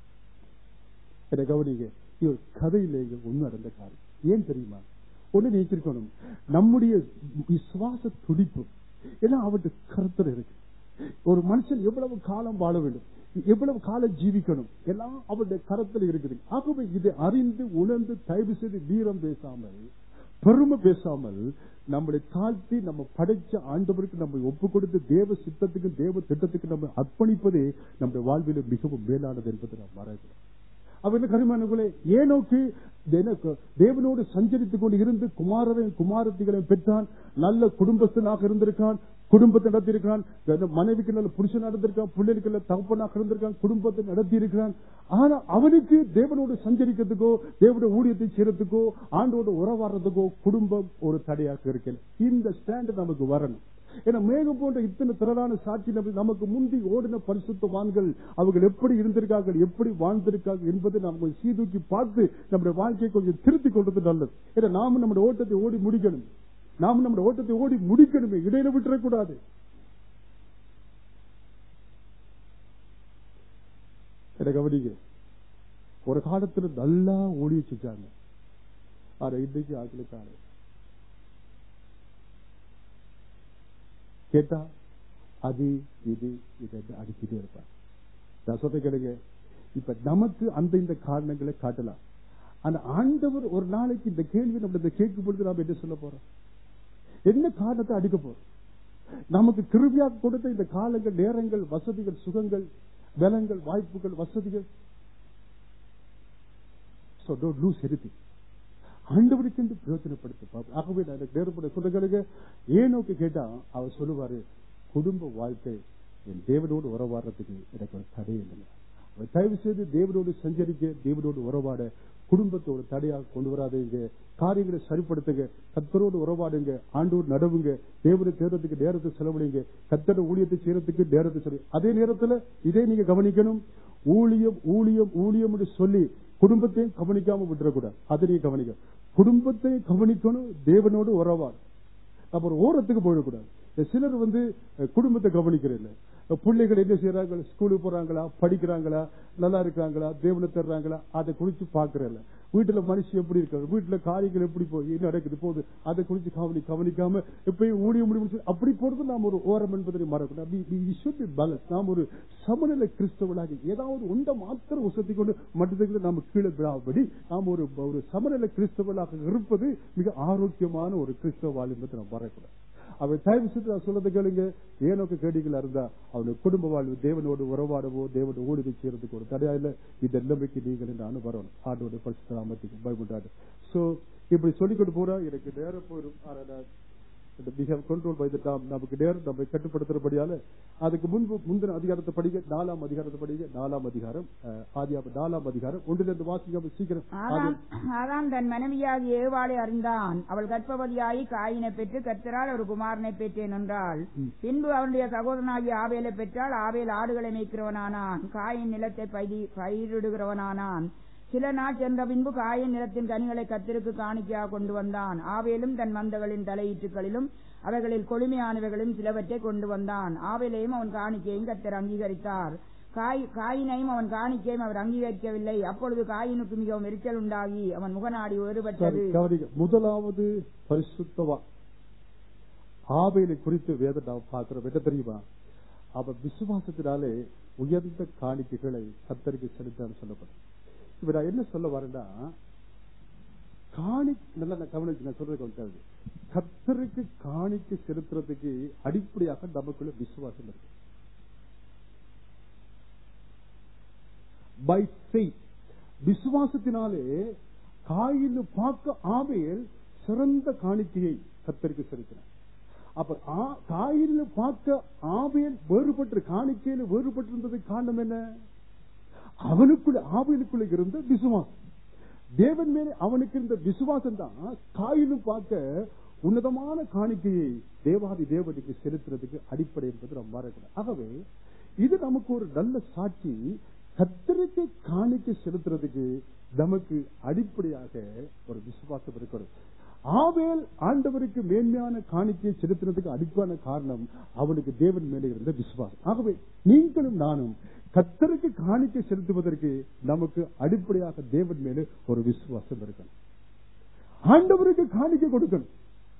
என்னை கவனிங்க இது ஒரு கதையில இங்க உண்மை நடந்த காரியம் ஏன் தெரியுமா ஒண்ணு நினைச்சிருக்கணும் நம்முடைய விசுவாச துடிப்பு எல்லாம் அவருடைய கருத்துல இருக்கு ஒரு மனுஷன் எவ்வளவு காலம் வாழ வேண்டும் எவ்வளவு காலம் ஜீவிக்கணும் எல்லாம் அவருடைய கரத்தில் இருக்குது ஆகவே இதை அறிந்து உணர்ந்து தயவு செய்து வீரம் பேசாமல் பெருமை பேசாமல் நம்மளை தாழ்த்தி நம்ம படைச்ச ஆண்டவருக்கு நம்ம ஒப்பு கொடுத்து தேவ சித்தத்துக்கும் தேவ திட்டத்துக்கு நம்ம அர்ப்பணிப்பதே நம்முடைய வாழ்வில மிகவும் மேலானது என்பதை நாம் மறக்கிறோம் அவன் கருமானங்களே ஏனோக்கு எனக்கு தேவனோடு சஞ்சரித்துக் கொண்டு இருந்து குமாரரையும் குமாரத்திகளையும் பெற்றான் நல்ல குடும்பஸ்தனாக இருந்திருக்கான் குடும்பத்தை நடத்தியிருக்கான் மனைவிக்கு நல்ல புருஷன் நடந்திருக்கான் பிள்ளைகளுக்கு நல்ல தகப்பனாக இருந்திருக்கான் குடும்பத்தை நடத்தி இருக்கிறான் ஆனா அவனுக்கு தேவனோடு சஞ்சரிக்கிறதுக்கோ தேவனுடைய ஊழியத்தை செய்யறதுக்கோ ஆண்டோட உறவாடுறதுக்கோ குடும்பம் ஒரு தடையாக இருக்கல இந்த ஸ்டாண்ட் நமக்கு வரணும் ஏன்னா மேகம் போன்ற இத்தனை திரளான சாட்சி நமக்கு- நமக்கு முந்தி ஓடின பரிசுத்தவான்கள் அவர்கள் எப்படி இருந்திருக்கார்கள் எப்படி வாழ்ந்திருக்கார்கள் என்பதை நாம் கொஞ்சம் சீதூக்கி பார்த்து நம்முடைய வாழ்க்கையை கொஞ்சம் திருத்தி கொள்வது நல்லது ஏன்னா நாமும் நம்முடைய ஓட்டத்தை ஓடி முடிக்கணும் நாமும் நம்முடைய ஓட்டத்தை ஓடி முடிக்கணுமே இடையில விட்டுறக்கூடாது என்ன கவனிங்க ஒரு காலத்துல நல்லா ஓடி செஞ்சாங்க ஆனா இன்னைக்கு ஆட்களுக்கான கேட்டா அது இது இது என்று அடிச்சுட்டே இருப்பார் நான் சொல்ற கேளுங்க இப்ப நமக்கு அந்த இந்த காரணங்களை காட்டலாம் ஆனா ஆண்டவர் ஒரு நாளைக்கு இந்த கேள்வி நம்ம கேட்கும் பொழுது நாம என்ன சொல்ல போறோம் என்ன காரணத்தை அடிக்க போறோம் நமக்கு கிருபியா கொடுத்த இந்த காலங்கள் நேரங்கள் வசதிகள் சுகங்கள் பலங்கள் வாய்ப்புகள் வசதிகள் So don't lose anything. ஆண்டவருக்கு என்று பிரயோஜனப்படுத்த பார்ப்போம். ஆகவே நான் எனக்கு நேரப்பட சொல்லுங்க ஏனோக்கு கேட்டா அவர் சொல்லுவாரு குடும்ப வாழ்க்கை என் தேவனோடு உறவாடுறதுக்கு எனக்கு ஒரு தடை இல்லை அவர் தயவு செய்து தேவனோடு சஞ்சரிக்க தேவனோடு உறவாட குடும்பத்தோடு தடையாக கொண்டு வராதீங்க காரியங்களை சரிப்படுத்துங்க கத்தரோடு உறவாடுங்க ஆண்டோடு நடவுங்க தேவனை தேர்றதுக்கு நேரத்தை செலவழிங்க கத்தரோட ஊழியத்தை செய்யறதுக்கு நேரத்தை செலவு அதே நேரத்துல இதே நீங்க கவனிக்கணும் ஊழியம் ஊழியம் ஊழியம் என்று சொல்லி குடும்பத்தையும் கவனிக்காம விட்டுறக்கூடாது அதை நீங்க கவனிக்க குடும்பத்தை கவனிக்கணும் தேவனோடு உறவாடு அப்புறம் ஓரத்துக்கு போயிடக்கூடாது இந்த சிலர் வந்து அஹ், குடும்பத்தை கவனிக்கிறதில்ல அஹ், பிள்ளைகள் என்ன செய்யறாங்க ஸ்கூலுக்கு போறாங்களா படிக்கிறாங்களா நல்லா இருக்காங்களா தேவனை தர்றாங்களா அதை குறிச்சு பாக்குறதில்ல வீட்டுல மனுஷன் எப்படி இருக்காரு வீட்டுல காரியங்கள் எப்படி போய் நடக்குது போகுது அதை குறிச்சு கவனி கவனிக்காம எப்பயும் ஊழிய முடிவு அப்படி போறது நாம் ஒரு ஓரம் என்பதை மறக்கூடாது பேலன்ஸ் நாம் ஒரு சமநிலை கிறிஸ்தவனாக ஏதாவது ஒன்றை மாத்திரம் உசத்தி கொண்டு மற்றதுக்கு நாம் கீழே விடாபடி நாம் ஒரு ஒரு சமநிலை கிறிஸ்தவனாக இருப்பது மிக ஆரோக்கியமான ஒரு கிறிஸ்தவ வாழ் என்பதை நாம் மறக்கூடாது அவன் தயவு செய்து நான் சொல்றது கேளுங்க ஏனோக்கு கேடிகளா இருந்தா அவனுடைய குடும்ப வாழ்வு தேவனோடு உறவாடவோ தேவனோட ஊழியத்தை செய்யறதுக்கு ஒரு தடையா இல்ல இந்த நிலைமைக்கு நீங்கள் நானும் வரணும் ஆண்டோட பரிசுத்த நாமத்துக்கு பயப்படாது சோ இப்படி சொல்லிக்கொண்டு போறா எனக்கு நேரம் போயிடும் ஆனா நான் இந்த மிக கண்ட்ரோல் பை நாம் நமக்கு நேரம் நம்மை கட்டுப்படுத்துறபடியால அதுக்கு முன்பு முந்தின அதிகாரத்தை படிக்க நாலாம் அதிகாரத்தை படிக்க நாலாம் அதிகாரம் அஹ், ஆதியாகமம் நாலாம் அதிகாரம் ஒன்றிலிருந்து வாசிக்காம சீக்கிரம் ஆதாம் ஆதி- ஆதாம் தன் மனைவியாகி ஏவாளை அறிந்தான் அவள் கர்ப்பவதியாகி காயினை பெற்று கர்த்தரால் ஒரு குமாரனை பெற்றேன் என்றாள் பின்பு அவனுடைய சகோதரனாகிய ஆவேலை பெற்றால் ஆவேல் ஆடுகளை மேய்க்கிறவனானான் காயின் நிலத்தை பயிரி- பயிரிடுகிறவனானான் சில நாள் சென்ற பின்பு காயின் நிலத்தின் கனிகளை கத்திற்கு காணிக்கையாக கொண்டு வந்தான் ஆவேலும் தன் மந்தகளின் தலையீற்றுகளிலும் அவைகளில் கொழுமையானவைகளும் சிலவற்றை கொண்டு வந்தான் ஆவேலையும் அவன் காணிக்கையும் கத்தர் அங்கீகரித்தார் காய் காயினையும் அவன் காணிக்கையும் அவர் அங்கீகரிக்கவில்லை அப்பொழுது காயினுக்கு மிகவும் எரிச்சல் உண்டாகி அவன் முகநாடி சரி, வேறுபட்டது கவனிங்க முதலாவது பரிசுத்தவா ஆபேலை குறித்து வேதம் நாம் பார்க்கிறோம் என்ன தெரியுமா அவன் விசுவாசத்தினாலே உயர்ந்த காணிக்கைகளை கத்தருக்கு செலுத்தான்னு சொல்லப்படும் இப்ப நான் என்ன சொல்ல வரேன்னா காணி நல்லா நான் கவனிச்சு நான் சொல்றது கவனிக்காது கத்தருக்கு காணிக்கை செலுத்துறதுக்கு அடிப்படையாக நமக்குள்ள விசுவாசம் இருக்கு பை faith விசுவாசத்தினாலே காயில் பார்க்க ஆவேல் சிறந்த காணிக்கையை கத்தருக்கு செலுத்தினார் அப்ப ஆ- காயில பார்க்க ஆவேல் வேறுபட்டு காணிக்கையில வேறுபட்டிருந்ததுக்கு காரணம் என்ன அவனுக்குள்ள ஆவேலுக்குள்ள இருந்த விசுவாசம் தேவன் மேலே அவனுக்கு இருந்த விசுவாசம் தான் காயிலும் பார்க்க உன்னதமான காணிக்கையை தேவாதி தேவனுக்கு செலுத்துறதுக்கு அடிப்படை என்பது நம்ம மறக்கணும் ஆகவே இது நமக்கு ஒரு நல்ல சாட்சி கத்தருக்கு காணிக்கை செலுத்துறதுக்கு நமக்கு அடிப்படையாக ஒரு விசுவாசம் இருக்கிறது ஆவேல் ஆண்டவருக்கு மேன்மையான காணிக்கையை செலுத்துறதுக்கு அடிப்பான காரணம் அவனுக்கு தேவன் மேலே இருந்த விசுவாசம் ஆகவே நீங்களும் நானும் கத்தருக்கு காணிக்கை செலுத்துவதற்கு நமக்கு அடிப்படையாக தேவன் மேலே ஒரு விசுவாசம் இருக்கணும் ஆண்டவருக்கு காணிக்கை கொடுக்கணும்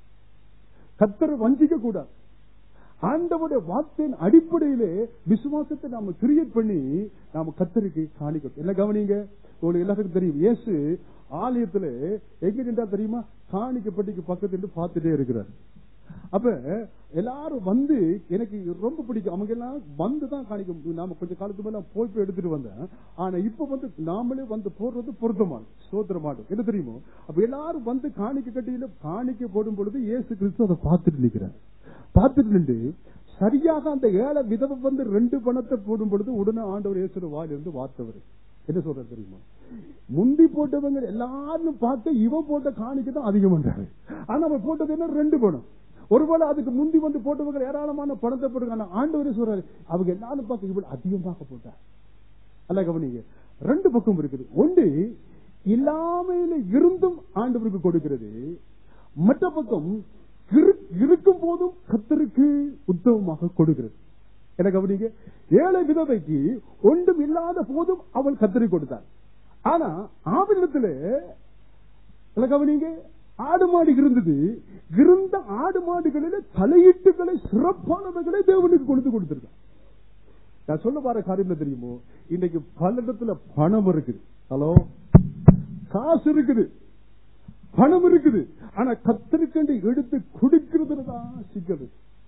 கத்தரை வஞ்சிக்க கூடாது ஆண்டவருடைய வார்த்தையின் அடிப்படையிலே விசுவாசத்தை நாம கிரியேட் பண்ணி நாம கத்தருக்கு காணிக்கணும் என்ன கவனிங்க உங்களுக்கு எல்லாருக்கும் தெரியும் இயேசு ஆலயத்துல எங்க நின்றா தெரியுமா காணிக்கப்பட்டிக்கு பக்கத்துல இருந்து பார்த்துட்டே இருக்கிறார் அப்ப எல்லாரும் வந்து எனக்கு ரொம்ப பிடிக்கும் அவங்க எல்லாம் வந்து தான் காணிக்க நாம கொஞ்சம் காலத்துக்கு மேல போய் போய் எடுத்துட்டு வந்தேன் ஆனா இப்ப வந்து நாமளே வந்து போடுறது பொருத்தமான சோதர மாட்டோம் என்ன தெரியுமோ அப்ப எல்லாரும் வந்து காணிக்க கட்டியில காணிக்க போடும் பொழுது இயேசு கிறிஸ்து அதை பார்த்துட்டு நிக்கிறார் பார்த்துட்டு நின்று சரியாக அந்த ஏழை விதவை வந்து ரெண்டு பணத்தை போடும் பொழுது உடனே ஆண்டவர் இயேசு வாயிலிருந்து வார்த்தவர் என்ன சொல்ற தெரியுமா முந்தி போட்டவங்க எல்லாரும் பார்த்து இவன் போட்ட காணிக்கை தான் அதிகம் பண்றாரு ஆனா அவன் போட்டது என்ன ரெண்டு பணம் ஒருவேளை அதுக்கு முந்தி வந்து போட்டவங்க ஏராளமான பணத்தை போட்டுருக்காங்க ஆண்டவரே சொல்றாரு அவங்க எல்லாரும் பார்க்க இவ்வளவு அதிகமாக போட்டார் அல்ல கவனிங்க ரெண்டு பக்கம் இருக்குது ஒன்று இல்லாமையில இருந்தும் ஆண்டவருக்கு கொடுக்கிறது மற்ற பக்கம் இரு- இருக்கும் போதும் கத்தருக்கு உத்தமமாக கொடுக்கிறது என்ன கவனிங்க ஏழை விதவைக்கு ஒன்றும் இல்லாத போதும் அவள் கத்தரி கொடுத்தாள் ஆனா ஆவிடத்துல இல்ல கவனிங்க ஆடு மாடு இருந்தது இருந்த ஆடு மாடுகளில தலையீட்டுகளை சிறப்பானவைகளை தேவனுக்கு கொடுத்து கொடுத்திருக்கான் நான் சொல்ல வர காரியம் என்ன தெரியுமோ இன்னைக்கு பல இடத்துல பணம் இருக்குது ஹலோ காசு இருக்குது பணம் இருக்குது ஆனா கத்தருக்கண்டு எடுத்து குடிக்கிறதுல தான் சிக்கல்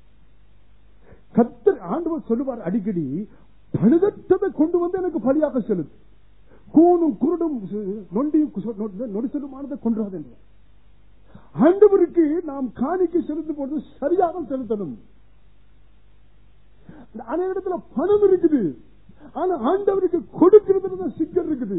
கத்தர் ஆண்டவர் சொல்லுவார் அடிக்கடி பழுதற்றதை கொண்டு வந்து எனக்கு பலியாக செலுத்து கூணும் குருடும் நொண்டியும் குச- நொ- நொடிசலுமானதை கொன்றாது என்று ஆண்டவருக்கு நாம் காணிக்கை செலுத்தும் பொழுது சரியாக செலுத்தணும் அநேக இடத்துல பணம் இருக்குது ஆனா ஆண்டவருக்கு கொடுக்கிறதுல தான் சிக்கல் இருக்குது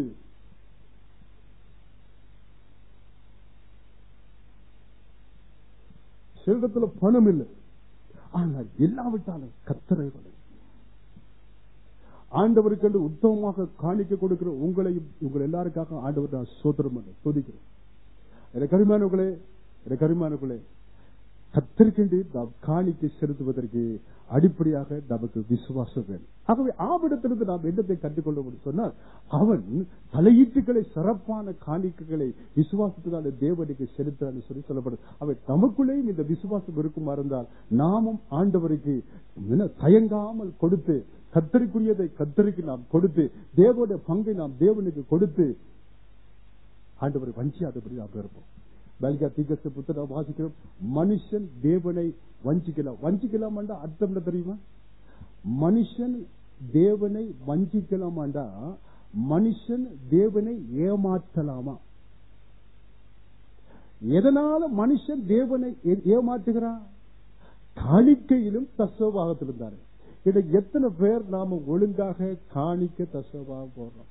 சிலடத்துல பணம் இல்லை ஆனால் எல்லாவிட்டாலும் கத்தரை வலை ஆண்டவருக்கு என்று உத்தமமாக காணிக்க கொடுக்கிற உங்களையும் உங்கள் எல்லாருக்காக ஆண்டவர் நான் சோதரம் பண்ண துதிக்கிறேன் எனக்கு அருமானவர்களே எனக்கு அருமானவர்களே கத்திருக்கின்ற நாம் காணிக்கை செலுத்துவதற்கு அடிப்படையாக நமக்கு விசுவாசம் வேணும் ஆகவே ஆவிடத்திலிருந்து நாம் என்னத்தை கற்றுக்கொள்ள முடியும் சொன்னால் அவன் தலையீட்டுகளை சிறப்பான காணிக்கைகளை விசுவாசத்தினால தேவனுக்கு செலுத்தான்னு சொல்லி சொல்லப்படும் அவன் நமக்குள்ளேயும் இந்த விசுவாசம் இருக்குமா இருந்தால் நாமும் ஆண்டவருக்கு என்ன தயங்காமல் கொடுத்து கத்தருக்குரியதை கத்தருக்கு நாம் கொடுத்து தேவனுடைய பங்கை நாம் தேவனுக்கு கொடுத்து ஆண்டவரை வஞ்சியாதபடி நாம் இருப்போம் பல்கா தீகச புத்தகம் வாசிக்கிறோம் மனுஷன் தேவனை வஞ்சிக்கலாம் வஞ்சிக்கலாம் அர்த்தம் என்ன தெரியுமா மனுஷன் தேவனை வஞ்சிக்கலாமாண்டா மனுஷன் தேவனை ஏமாற்றலாமா எதனால மனுஷன் தேவனை ஏ- ஏமாற்றுகிறான் காணிக்கையிலும் தசோபாகத்தில் இருந்தாரு இன்னைக்கு எத்தனை பேர் நாம ஒழுங்காக காணிக்க தசோபாக போடுறோம்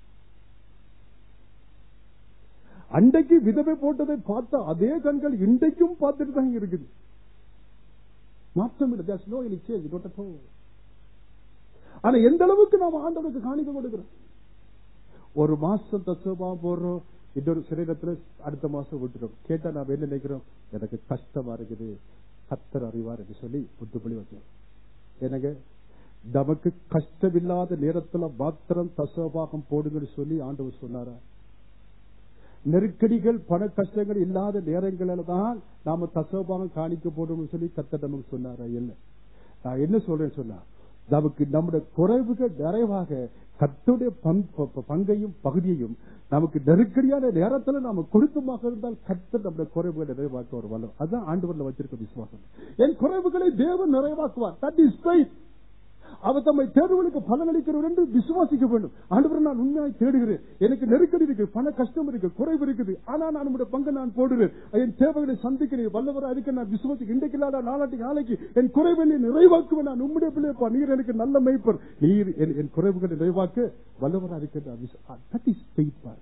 அன்றைக்கு விதவை போட்டதை பார்த்த அதே கண்கள் இன்றைக்கும் பார்த்துட்டு தான் இருக்குது மாற்றம் இல்லை There's no any change, not at all. ஆனா எந்த அளவுக்கு நாம ஆண்டவருக்கு காணிக்க கொடுக்கிறோம் ஒரு மாசம் தத்துவமா போடுறோம் இன்னொரு சிறையிடத்துல அடுத்த மாசம் விட்டுறோம் கேட்டா நாம என்ன நினைக்கிறோம் எனக்கு கஷ்டமா இருக்குது கத்தர் அறிவார் என்று சொல்லி புத்துப்பள்ளி வச்சோம் எனக்கு நமக்கு கஷ்டமில்லாத நேரத்துல மாத்திரம் தசோபாகம் போடுங்கன்னு சொல்லி ஆண்டவர் சொன்னாரா நெருக்கடிகள் பண கஷ்டங்கள் இல்லாத நேரங்களில் தான் நாம தசோபாகம் காணிக்க போடணும்னு சொல்லி கத்த நமக்கு சொன்னாரா இல்லை நான் என்ன சொல்றேன் சொன்னா நமக்கு நம்முடைய குறைவுகள் நிறைவாக கத்துடைய பங்கையும் பகுதியையும் நமக்கு நெருக்கடியான நேரத்துல நாம கொடுத்தமாக இருந்தால் கத்த நம்முடைய குறைவுகளை நிறைவாக்க ஒரு வல்லம் அதுதான் ஆண்டவர்ல வச்சிருக்க விசுவாசம் என் குறைவுகளை தேவன் நிறைவாக்குவார் தட் இஸ் ரைட் அவர் தம்மை தேர்வுகளுக்கு பலனளிக்கிறவர் என்று விசுவாசிக்க வேண்டும் ஆண்டவர் நான் உண்மையாய் தேடுகிறேன் எனக்கு நெருக்கடி இருக்கு பண கஷ்டம் இருக்கு குறைவு இருக்குது ஆனா நான் நம்முடைய பங்கை நான் போடுறேன் என் தேவைகளை சந்திக்கிறேன் வல்லவரா இருக்க நான் விசுவாசி இன்றைக்கு இல்லாத நாளாட்டி நாளைக்கு என் குறைவை நிறைவாக்குவேன் நான் உம்முடைய பிள்ளைப்பா நீர் எனக்கு நல்ல மெய்ப்பர் நீர் என்- என் குறைவுகளை நிறைவாக்க வல்லவரா இருக்க நான் விசு- ஆ, that is faith, பாரு.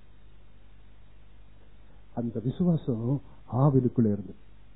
அந்த விசுவாசம் ஆவிலுக்குள்ள இருந்து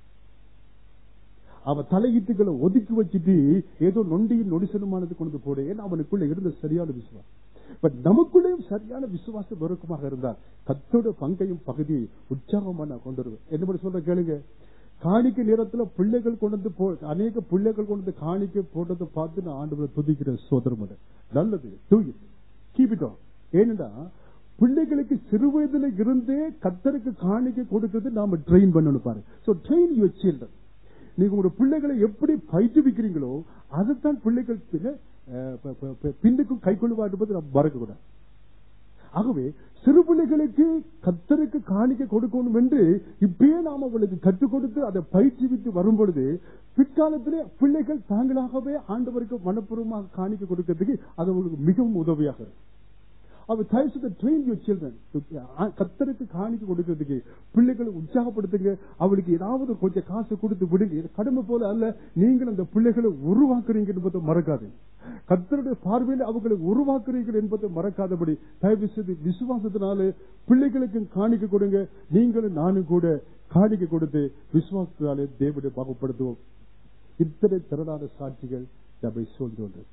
அவன் தலையீட்டுகளை ஒதுக்கி வச்சுட்டு ஏதோ நொண்டியின் நொடிசனமானது கொண்டு போடு ஏன்னா அவனுக்குள்ள இருந்த சரியான விசுவாசம் பட் நமக்குள்ளேயும் சரியான விசுவாசம் நெருக்கமாக இருந்தால் கத்தோட பங்கையும் பகுதியை உற்சாகமா நான் கொண்டு வருவேன் என்ன பண்ணி சொல்ற கேளுங்க காணிக்கை நேரத்துல பிள்ளைகள் கொண்டு வந்து போ அநேக பிள்ளைகள் கொண்டு வந்து காணிக்கை போட்டதை பார்த்து நான் ஆண்டு துதிக்கிற சோதரம் நல்லது டூ இட் கீப் இட் ஏனென்றா பிள்ளைகளுக்கு சிறு வயதுல இருந்தே கத்தருக்கு காணிக்கை கொடுக்கிறது நாம ட்ரெயின் பண்ணணும் பாரு சோ ட்ரெயின் யுவர் சில்ட்ரன் நீங்க உங்க பிள்ளைகளை எப்படி பயிற்றுவிக்கிறீங்களோ அதைத்தான் பிள்ளைகள் பின்ன, அஹ், ப- ப- ப- பின்னுக்கும் கை கொள்ளுவா என்பது நம்ம மறக்கக்கூடாது ஆகவே சிறு பிள்ளைகளுக்கு கத்தருக்கு காணிக்க கொடுக்கணும் என்று இப்பயே நாம் அவர்களுக்கு கற்றுக் கொடுத்து அதை பயிற்றுவித்து வரும் பொழுது பிற்காலத்திலே பிள்ளைகள் தாங்களாகவே ஆண்டவருக்கு மனப்பூர்வமாக காணிக்க கொடுக்கிறதுக்கு அது அவங்களுக்கு மிகவும் உதவியாக இருக்கும் அவர் தயவு செய்து ட்ரெயின் யூர் சில்ட்ரன் கத்தருக்கு காணிக்க கொடுக்கிறதுக்கு பிள்ளைகளை உற்சாகப்படுத்துங்க அவளுக்கு ஏதாவது கொஞ்சம் காசு கொடுத்து விடுங்க இது கடமை போல அல்ல நீங்கள் அந்த பிள்ளைகளை உருவாக்குறீங்க என்பதை மறக்காதீங்க கத்தருடைய பார்வையில் அவங்களை உருவாக்குறீர்கள் என்பதை மறக்காதபடி தயவு செய்து விசுவாசத்தினாலே பிள்ளைகளுக்கு காணிக்க கொடுங்க நீங்களும் நானும் கூட காணிக்க கொடுத்து விசுவாசத்தினாலே தேவனை பாகுப்படுத்துவோம் இத்தனை திரளான சாட்சிகள் நம்மை சூழ்ந்து கொண்டது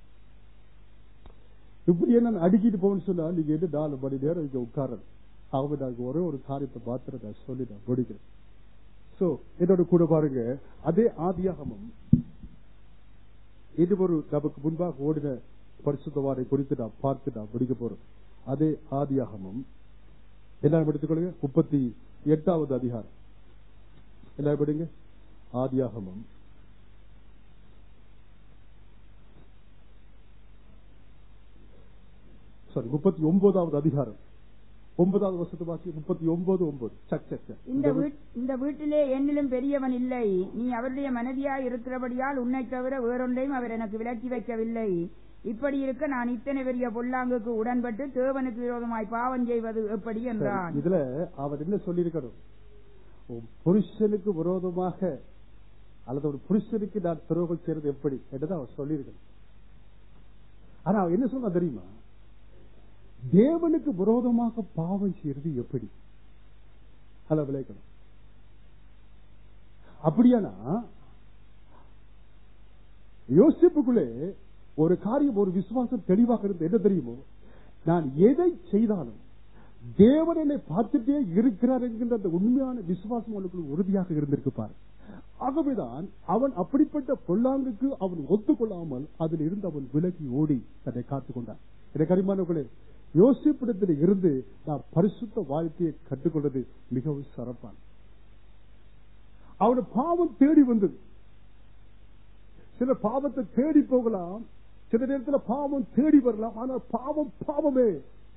இப்படியே நான் அடிக்கிட்டு போகணும்னு சொன்னா நீங்க என்ன நாலு மணி நேரம் இங்க உட்காரணும் ஆகவே நான் ஒரே ஒரு காரியத்தை மாத்திரம் நான் சொல்லி நான் முடிக்கிறேன் சோ என்னோட கூட பாருங்க அதே ஆதியாகமம் இது ஒரு நமக்கு முன்பாக ஓடின பரிசுத்தவாரை குறித்து நான் பார்த்து நான் முடிக்க போறோம் அதே ஆதியாகமம் எல்லாரும் எடுத்துக்கொள்ளுங்க முப்பத்தி எட்டாவது அதிகாரம் எல்லாரும் படிங்க ஆதியாகமம் சாரி முப்பத்தி ஒன்பதாவது அதிகாரம் ஒன்பதாவது வருஷத்து வாசி முப்பத்தி ஒன்பது ஒன்பது சக் சக் சக். இந்த வீட்- இந்த வீட்டிலே என்னிலும் பெரியவன் இல்லை நீ அவருடைய மனைவியாய் இருக்கிறபடியால் உன்னை தவிர வேறொன்றையும் அவர் எனக்கு விலக்கி வைக்கவில்லை இப்படி இருக்க நான் இத்தனை பெரிய பொல்லாங்குக்கு உடன்பட்டு தேவனுக்கு விரோதமாய் பாவம் செய்வது எப்படி என்றான் சரி, இதுல அவர் என்ன சொல்லியிருக்கணும் உன் புருஷனுக்கு விரோதமாக அல்லது ஒரு புருஷனுக்கு நான் துரோகம் செய்யறது எப்படி என்றுதான் அவர் சொல்லியிருக்கணும் ஆனா அவன் என்ன சொன்னா தெரியுமா தேவனுக்கு விரோதமாக பாவம் செய்யறது எப்படி அத விளைக்கணும் அப்படியானா யோசிப்புக்குள்ளே ஒரு காரியம் ஒரு விசுவாசம் தெளிவாக இருந்து என்ன தெரியுமோ நான் எதை செய்தாலும் தேவன் என்னை பார்த்துட்டே இருக்கிறார் என்கின்ற அந்த உண்மையான விசுவாசம் அவனுக்குள்ள உறுதியாக இருந்திருக்கு பாரு ஆகவேதான் அவன் அப்படிப்பட்ட பொல்லாங்குக்கு அவன் ஒத்துக்கொள்ளாமல் அதில் இருந்து அவன் விலகி ஓடி தன்னை காத்துக் கொண்டான் எனக்கு அறிமானவர்களே யோசிப்பிடத்தில் இருந்து நான் பரிசுத்த வாழ்க்கையை கற்றுக்கொண்டது மிகவும் சிறப்பான அவனு பாவம் தேடி வந்தது சில பாவத்தை தேடி போகலாம் சில நேரத்தில் பாவம் தேடி வரலாம் ஆனால் பாவம் பாவமே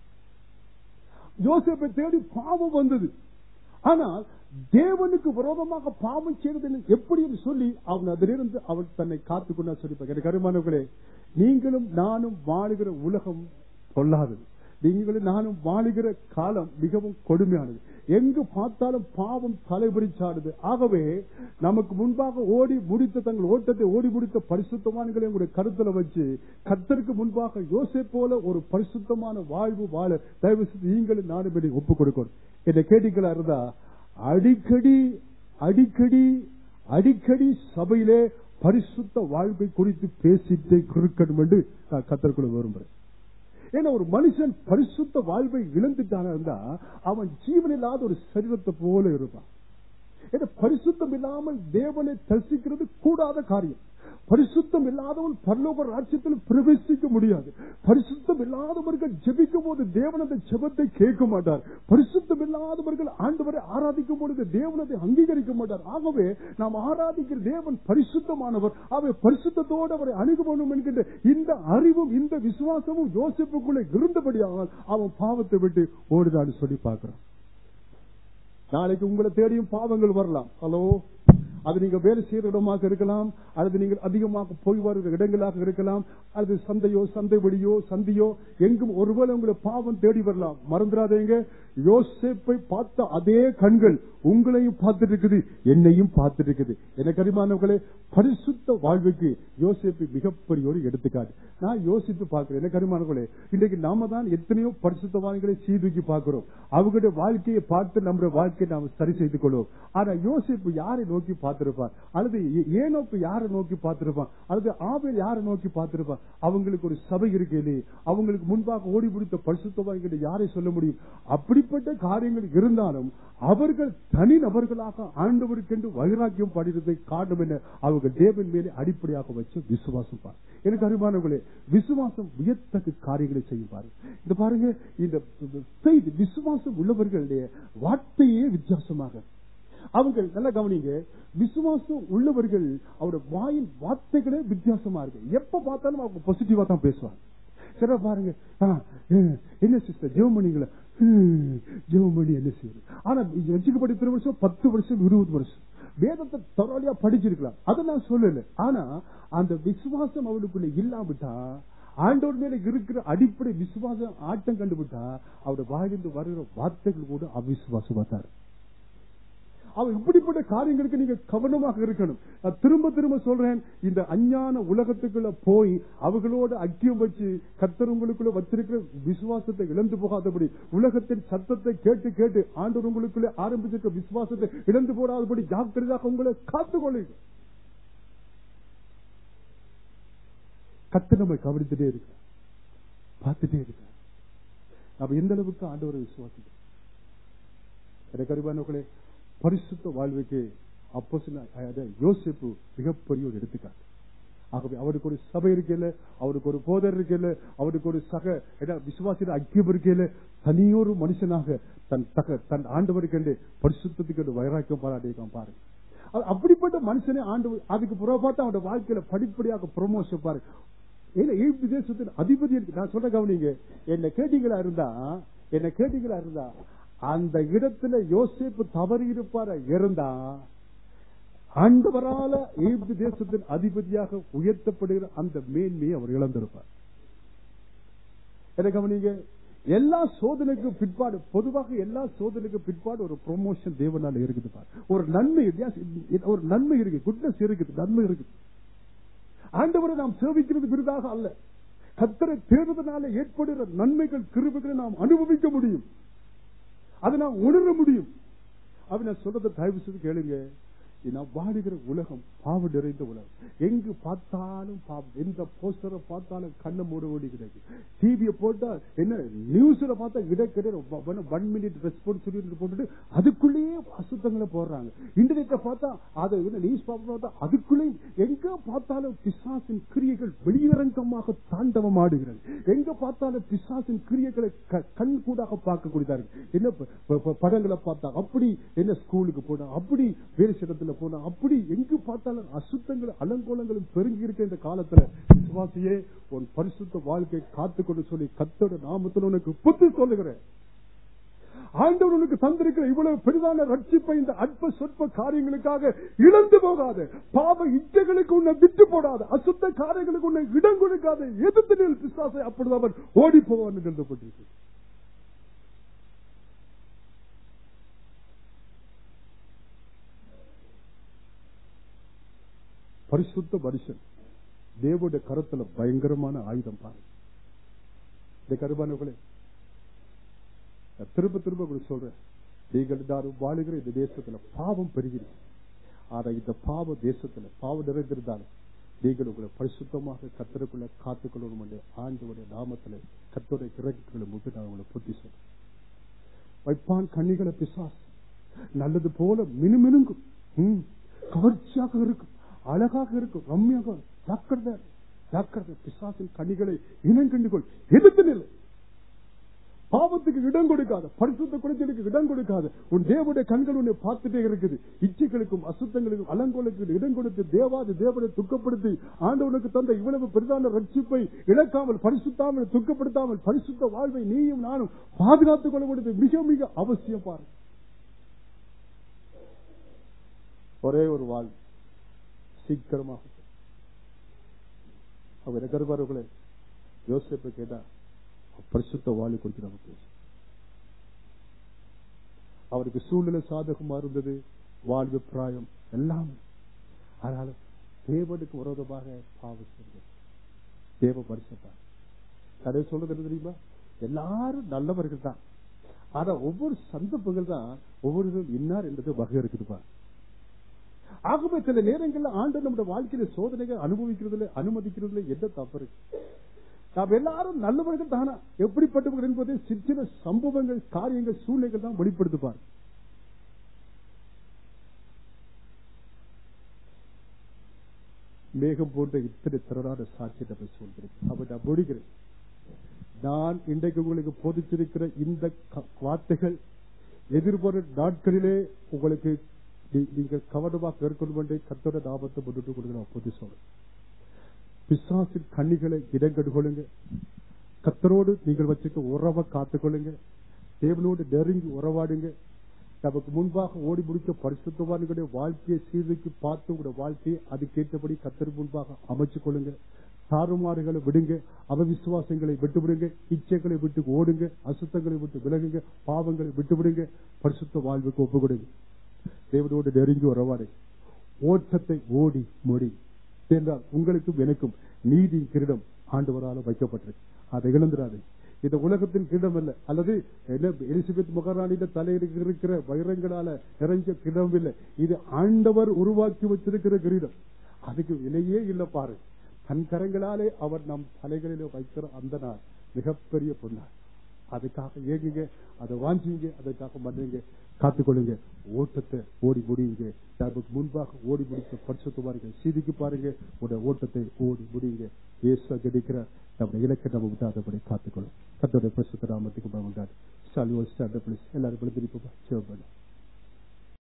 யோசிப்பை தேடி பாவம் வந்தது ஆனால் தேவனுக்கு விரோதமாக பாவம் செய்வது எப்படி என்று சொல்லி அவன் அதிலிருந்து அவன் தன்னை காத்துக்கொண்டா சொல்லி எனக்கு அருமானவர்களே நீங்களும் நானும் வாழுகிற உலகம் பொல்லாதது நீங்களும் நானும் வாழுகிற காலம் மிகவும் கொடுமையானது எங்கு பார்த்தாலும் பாவம் தலைபுரிச்சாடுது ஆகவே நமக்கு முன்பாக ஓடி முடித்த தங்கள் ஓட்டத்தை ஓடி முடித்த பரிசுத்தமானங்களை உங்களுடைய கருத்துல வச்சு கத்தருக்கு முன்பாக யோசை போல ஒரு பரிசுத்தமான வாழ்வு வாழ தயவு செய்து நீங்களும் நானும் என்னை ஒப்புக் கொடுக்கணும் என்ன கேட்டீங்களா இருந்தா அடிக்கடி அடிக்கடி அடிக்கடி சபையிலே பரிசுத்த வாழ்வை குறித்து பேசிட்டு குறுக்கணும் என்று நான் கத்தருக்குள்ள விரும்புறேன் ஏன்னா ஒரு மனுஷன் பரிசுத்த வாழ்வை இழந்துட்டான இருந்தா அவன் ஜீவன் இல்லாத ஒரு சரீரத்தை போல இருப்பான் ஏன்னா பரிசுத்தம் இல்லாமல் தேவனை தரிசிக்கிறது கூடாத காரியம் பரிசுத்தம் இல்லாதவன் பரலோக ராட்சியத்தில் பிரவேசிக்க முடியாது பரிசுத்தம் இல்லாதவர்கள் ஜெபிக்கும் போது தேவன் அந்த ஜெபத்தை கேட்க மாட்டார் பரிசுத்தம் இல்லாதவர்கள் ஆண்டவரை ஆராதிக்கும் பொழுது தேவனதை அங்கீகரிக்க மாட்டார் ஆகவே நாம் ஆராதிக்கிற தேவன் பரிசுத்தமானவர் அவை பரிசுத்தத்தோடு அவரை அணுகணும் என்கின்ற இந்த அறிவும் இந்த விசுவாசமும் யோசிப்புக்குள்ளே இருந்தபடியானால் அவன் பாவத்தை விட்டு ஓடுதான்னு சொல்லி பார்க்கிறான் நாளைக்கு உங்களை தேடியும் பாவங்கள் வரலாம் ஹலோ அது நீங்க வேலை செய்யற இடமாக இருக்கலாம் அல்லது நீங்கள் அதிகமாக போய் வருகிற இடங்களாக இருக்கலாம் அல்லது சந்தையோ சந்தை வழியோ சந்தியோ எங்கும் ஒருவேளை உங்களை பாவம் தேடி வரலாம் மறந்துடாதீங்க யோசேப்பை பார்த்த அதே கண்கள் உங்களையும் பார்த்துட்டு இருக்குது என்னையும் பார்த்துட்டு இருக்குது எனக்கு அறிமானவர்களே பரிசுத்த வாழ்வுக்கு யோசிப்பு மிகப்பெரிய ஒரு எடுத்துக்காட்டு நான் யோசித்து பார்க்கிறேன் எனக்கு அறிமானவர்களே இன்றைக்கு நாம தான் எத்தனையோ பரிசுத்தவான்களை சீதூக்கி பார்க்கிறோம் அவங்களுடைய வாழ்க்கையை பார்த்து நம்முடைய வாழ்க்கையை நாம் சரி செய்து கொள்வோம் ஆனா யோசிப்பு யாரை நோக்கி பார்த்திருப்பார் அல்லது ஏனோப்பு யாரை நோக்கி பார்த்திருப்பான் அல்லது ஆவேல் யாரை நோக்கி பார்த்திருப்பான் அவங்களுக்கு ஒரு சபை இருக்கே அவங்களுக்கு முன்பாக ஓடி பிடித்த பரிசுத்தவான்களை யாரை சொல்ல முடியும் அப்படிப்பட்ட காரியங்கள் இருந்தாலும் அவர்கள் தனி நபர்களாக ஆண்டவருக்கென்று வைராக்கியம் பாடினதை காரணம் என்ன அவங்க தேவன் மேலே அடிப்படையாக வச்ச விசுவாசம் பாரு எனக்கு அறிமானவர்களே விசுவாசம் வியத்தக்க காரியங்களை செய்யும் பாரு இந்த பாருங்க இந்த செய்தி விசுவாசம் உள்ளவர்களுடைய வார்த்தையே வித்தியாசமாக அவங்க நல்லா கவனிங்க விசுவாசம் உள்ளவர்கள் அவருடைய வாயின் வார்த்தைகளே வித்தியாசமா இருக்கு எப்ப பார்த்தாலும் அவங்க பாசிட்டிவா தான் பேசுவாங்க சரி பாருங்க என்ன சிஸ்டர் ஜெவமணிங்களா ஜெவமணி என்ன செய்யுது ஆனா வச்சுக்கப்பட்ட இத்தனை வருஷம் பத்து வருஷம் இருபது வருஷம் வேதத்தை தரோலியா படிச்சிருக்கலாம் அதை நான் சொல்லல ஆனா அந்த விசுவாசம் அவனுக்குள்ள இல்லாவிட்டா ஆண்டோர் மேல இருக்கிற அடிப்படை விசுவாசம் ஆட்டம் கண்டுபிட்டா அவருடைய வாயிலிருந்து வருகிற வார்த்தைகள் கூட அவிசுவாசமா தான் அவன் இப்படிப்பட்ட காரியங்களுக்கு நீங்க கவனமாக இருக்கணும் நான் திரும்ப திரும்ப சொல்றேன் இந்த அஞ்ஞான உலகத்துக்குள்ள போய் அவர்களோட ஐக்கியம் வச்சு கத்தர் உங்களுக்குள்ள வச்சிருக்கிற விசுவாசத்தை இழந்து போகாதபடி உலகத்தின் சத்தத்தை கேட்டு கேட்டு ஆண்டவர் உங்களுக்குள்ள ஆரம்பிச்சிருக்க விசுவாசத்தை இழந்து போடாதபடி ஜாக்கிரதாக உங்களை காத்துக்கொள்ளுங்க கத்து நம்ம கவனித்துட்டே இருக்க பார்த்துட்டே இருக்க நம்ம எந்த அளவுக்கு ஆண்டவரை விசுவாசிக்கிறோம் எனக்கு அறிவானவர்களே பரிசுத்த வாழ்வுக்கு அப்போ யோசிப்பு மிகப்பெரிய ஒரு எடுத்துக்காட்டு ஆகவே அவருக்கு ஒரு சபை இருக்கல அவருக்கு ஒரு போதர் இருக்கல அவருக்கு ஒரு சக விசுவாசிய ஐக்கியம் இருக்கல தனியொரு மனுஷனாக தன் தக தன் ஆண்டவருக்கு பரிசுத்தத்துக்கு வைராக்கியம் பாராட்டியிருக்கான் பாருங்க அப்படிப்பட்ட மனுஷனே ஆண்டு அதுக்கு புறவை பார்த்து அவனோட வாழ்க்கையில படிப்படியாக ப்ரொமோஷன் பாரு ஏன்னா எகிப்து தேசத்தின் அதிபதி இருக்கு நான் சொல்ற கவனிங்க என்ன கேட்டீங்களா இருந்தா என்ன கேட்டீங்களா இருந்தா அந்த இடத்துல யோசிப்பு தவறி இருப்பார இருந்தா ஆண்டவரால எகிப்து தேசத்தின் அதிபதியாக உயர்த்தப்படுகிற அந்த மேன்மையை அவர் இழந்திருப்பார் என்ன கவனிங்க எல்லா சோதனைக்கும் பிற்பாடு பொதுவாக எல்லா சோதனைக்கும் பிற்பாடு ஒரு ப்ரொமோஷன் தேவனால இருக்குது பாரு ஒரு நன்மை ஒரு நன்மை இருக்கு குட்னஸ் இருக்குது நன்மை இருக்குது ஆண்டவரை நாம் சேவிக்கிறது விருதாக அல்ல கத்தரை தேர்வதனால ஏற்படுகிற நன்மைகள் கிருபைகளை நாம் அனுபவிக்க முடியும் அதை நாம் உணர முடியும் அப்படி நான் சொல்றதை தயவு செய்து கேளுங்க நான் வாடுகிற உலகம் பாவம் நிறைந்த உலகம் எங்கு பார்த்தாலும் பாவம் எந்த போஸ்டரை பார்த்தாலும் கண்ணை மூட ஓடி கிடைக்கு டிவியை போட்டா என்ன நியூஸ்ல பார்த்தா இட கிடையாது ஒன் மினிட் ரெஸ்பான்சிபிலிட்டி போட்டுட்டு அதுக்குள்ளேயே அசுத்தங்களை போடுறாங்க இன்டர்நெட்டை பார்த்தா அதை நியூஸ் பார்த்தா அதுக்குள்ளேயும் எங்க பார்த்தாலும் பிசாசின் கிரியைகள் வெளியரங்கமாக தாண்டவம் ஆடுகிறது எங்க பார்த்தாலும் பிசாசின் கிரியைகளை க- கண் கூடாக பார்க்கக்கூடியதா இருக்கு என்ன ப- ப- ப- படங்களை பார்த்தா அப்படி என்ன ஸ்கூலுக்கு போனா அப்படி வேறு இடத்துல போனா அப்படி எங்கு பார்த்தாலும் அசுத்தங்கள் அலங்கோலங்களும் பெருங்கி இருக்க இந்த காலத்துல விசுவாசியே உன் பரிசுத்த வாழ்க்கை காத்துக்கொண்டு சொல்லி கத்தோட நாமத்தில் உனக்கு புத்தி சொல்லுகிறேன் ஆண்டவர் உனக்கு தந்திருக்கிற இவ்வளவு பெரிதான ரட்சிப்பை இந்த அற்ப சொற்ப காரியங்களுக்காக இழந்து போகாத பாவ இச்சைகளுக்கு உன்னை விட்டு போடாத அசுத்த காரியங்களுக்கு உன்னை இடம் கொடுக்காத எதிர்த்து நில் பிசாசை அப்பொழுது அவன் ஓடி போவான் என்று எழுதப்பட்டிருக்கு பரிசுத்த மனுஷன் தேவனுடைய கரத்துல பயங்கரமான ஆயுதம் பாருங்க இந்த கருபானவர்களே நான் திரும்ப திரும்ப உங்களுக்கு சொல்றேன் நீங்கள் எல்லாரும் வாழுகிற இந்த தேசத்துல பாவம் பெருகிறது ஆனா இந்த பாவ தேசத்துல பாவம் நிறைந்திருந்தாலும் நீங்கள் உங்களை பரிசுத்தமாக கத்தருக்குள்ள காத்துக்கொள்ளணும் என்று ஆண்டவருடைய நாமத்துல கத்தோடைய கிரகங்களை முட்டு நான் உங்களை புத்தி சொல்றேன் வைப்பான் கண்ணிகளை பிசாஸ் நல்லது போல மினுமினுங்கும் ம், கவர்ச்சியாக இருக்கும் அழகாக இருக்கும் ரம்யாக ஜாக்கிரதை ஜாக்கிரதை பிசாசின் கண்ணிகளை இனங்கண்டுகொள் எதிர்த்து நிலை பாவத்துக்கு இடம் கொடுக்காத பரிசுத்த குணத்திற்கு இடம் கொடுக்காத உன் தேவனுடைய கண்கள் உன்னை பார்த்துட்டே இருக்குது இச்சைகளுக்கும் அசுத்தங்களுக்கும் அலங்கோலுக்கும் இடம் கொடுத்து தேவாதி தேவனை துக்கப்படுத்தி ஆண்டவனுக்கு தந்த இவ்வளவு பெரிதான ரட்சிப்பை இழக்காமல் பரிசுத்தாமல் துக்கப்படுத்தாமல் பரிசுத்த வாழ்வை நீயும் நானும் பாதுகாத்துக் கொள்ள வேண்டியது மிக மிக அவசியம் பாரு ஒரே ஒரு வாழ் சீக்கிரமாக அவர் கருவார்களே யோசிப்பை கேட்டா பரிசுத்த வாழை குறித்து நம்ம பேசும் அவருக்கு சூழ்நிலை சாதகமா இருந்தது வாழ்வு பிராயம் எல்லாம் அதனால தேவனுக்கு விரோதமாக பாவம் செய்தது தேவ பரிசுத்தான் கடை சொல்றது என்ன தெரியுமா எல்லாரும் நல்லவர்கள் தான் ஆனா ஒவ்வொரு சந்தர்ப்பங்கள் தான் ஒவ்வொரு இன்னார் என்பது வகை இருக்குதுப்பா ஆகவே சில நேரங்கள்ல ஆண்டு நம்முடைய வாழ்க்கையில சோதனைகள் அனுபவிக்கிறதுல அனுமதிக்கிறதுல என்ன தப்பு இருக்கு நாம் எல்லாரும் நல்லவர்கள் தானா எப்படிப்பட்டவர்கள் என்பதை சிறு சில சம்பவங்கள் காரியங்கள் சூழ்நிலைகள் தான் வெளிப்படுத்துப்பார் மேகம் போன்ற இத்தனை திறனான சாட்சியத்தை போய் சொல்கிறேன் அப்ப நான் முடிக்கிறேன் நான் இன்றைக்கு உங்களுக்கு போதிச்சிருக்கிற இந்த க- வார்த்தைகள் எதிர்வரும் நாட்களிலே உங்களுக்கு நீ- நீங்கள் கவனமாக கேட்கணும் என்று கத்தோட லாபத்தை முன்னிட்டு கொடுக்க நான் பொது சொல்றேன் பிசாசின் கண்ணிகளை இடங்கடு கொள்ளுங்க கத்தரோடு நீங்கள் வச்சுக்க உறவை காத்துக்கொள்ளுங்க தேவனோடு நெருங்கி உறவாடுங்க நமக்கு முன்பாக ஓடி முடிக்க பரிசுத்தவான்களுடைய வாழ்க்கையை சீர்தூக்கி பார்த்து உங்களுடைய வாழ்க்கையை அதுக்கேற்றபடி கத்தர் முன்பாக அமைச்சு கொள்ளுங்க தாறுமாறுகளை விடுங்க அவவிசுவாசங்களை விட்டு விடுங்க இச்சைகளை விட்டு ஓடுங்க அசுத்தங்களை விட்டு விலகுங்க பாவங்களை விட்டு விடுங்க பரிசுத்த வாழ்வுக்கு ஒப்பு கொடுங்க தேவனோடு நெருங்கி உறவாடுங்க ஓட்டத்தை ஓடி மொழி என்றால் உங்களுக்கும் எனக்கும் நீதி கிரீடம் ஆண்டவரால் வைக்கப்பட்டிருக்கு அதை இழந்துடாது இந்த உலகத்தின் கிரீடம் அல்ல அல்லது என்ன எலிசபெத் மகாராணியிட தலையில் இருக்கிற வைரங்களால நிறைஞ்ச கிரீடம் இல்லை இது ஆண்டவர் உருவாக்கி வச்சிருக்கிற கிரீடம் அதுக்கு விலையே இல்லை பாரு தன் கரங்களாலே அவர் நம் தலைகளிலே வைக்கிற அந்த நாள் மிகப்பெரிய பொன்னாள் அதுக்காக ஏங்குங்க அதை வாஞ்சிங்க அதற்காக மன்னிங்க காத்துக்கொள்ளுங்க ஓட்டத்தை ஓடி முடியுங்க நமக்கு முன்பாக ஓடி முடித்த பரிசுத்த பாருங்க சீதிக்கு பாருங்க உடைய ஓட்டத்தை ஓடி முடியுங்க இயேசு கிடைக்கிற நம்முடைய இலக்கை நம்ம விட்டாதபடி காத்துக்கொள்ளும் கத்தோடைய பரிசுத்த நாமத்துக்கு உண்டாது சாலி எல்லாரும் விழுந்திருப்போம் சிவபடி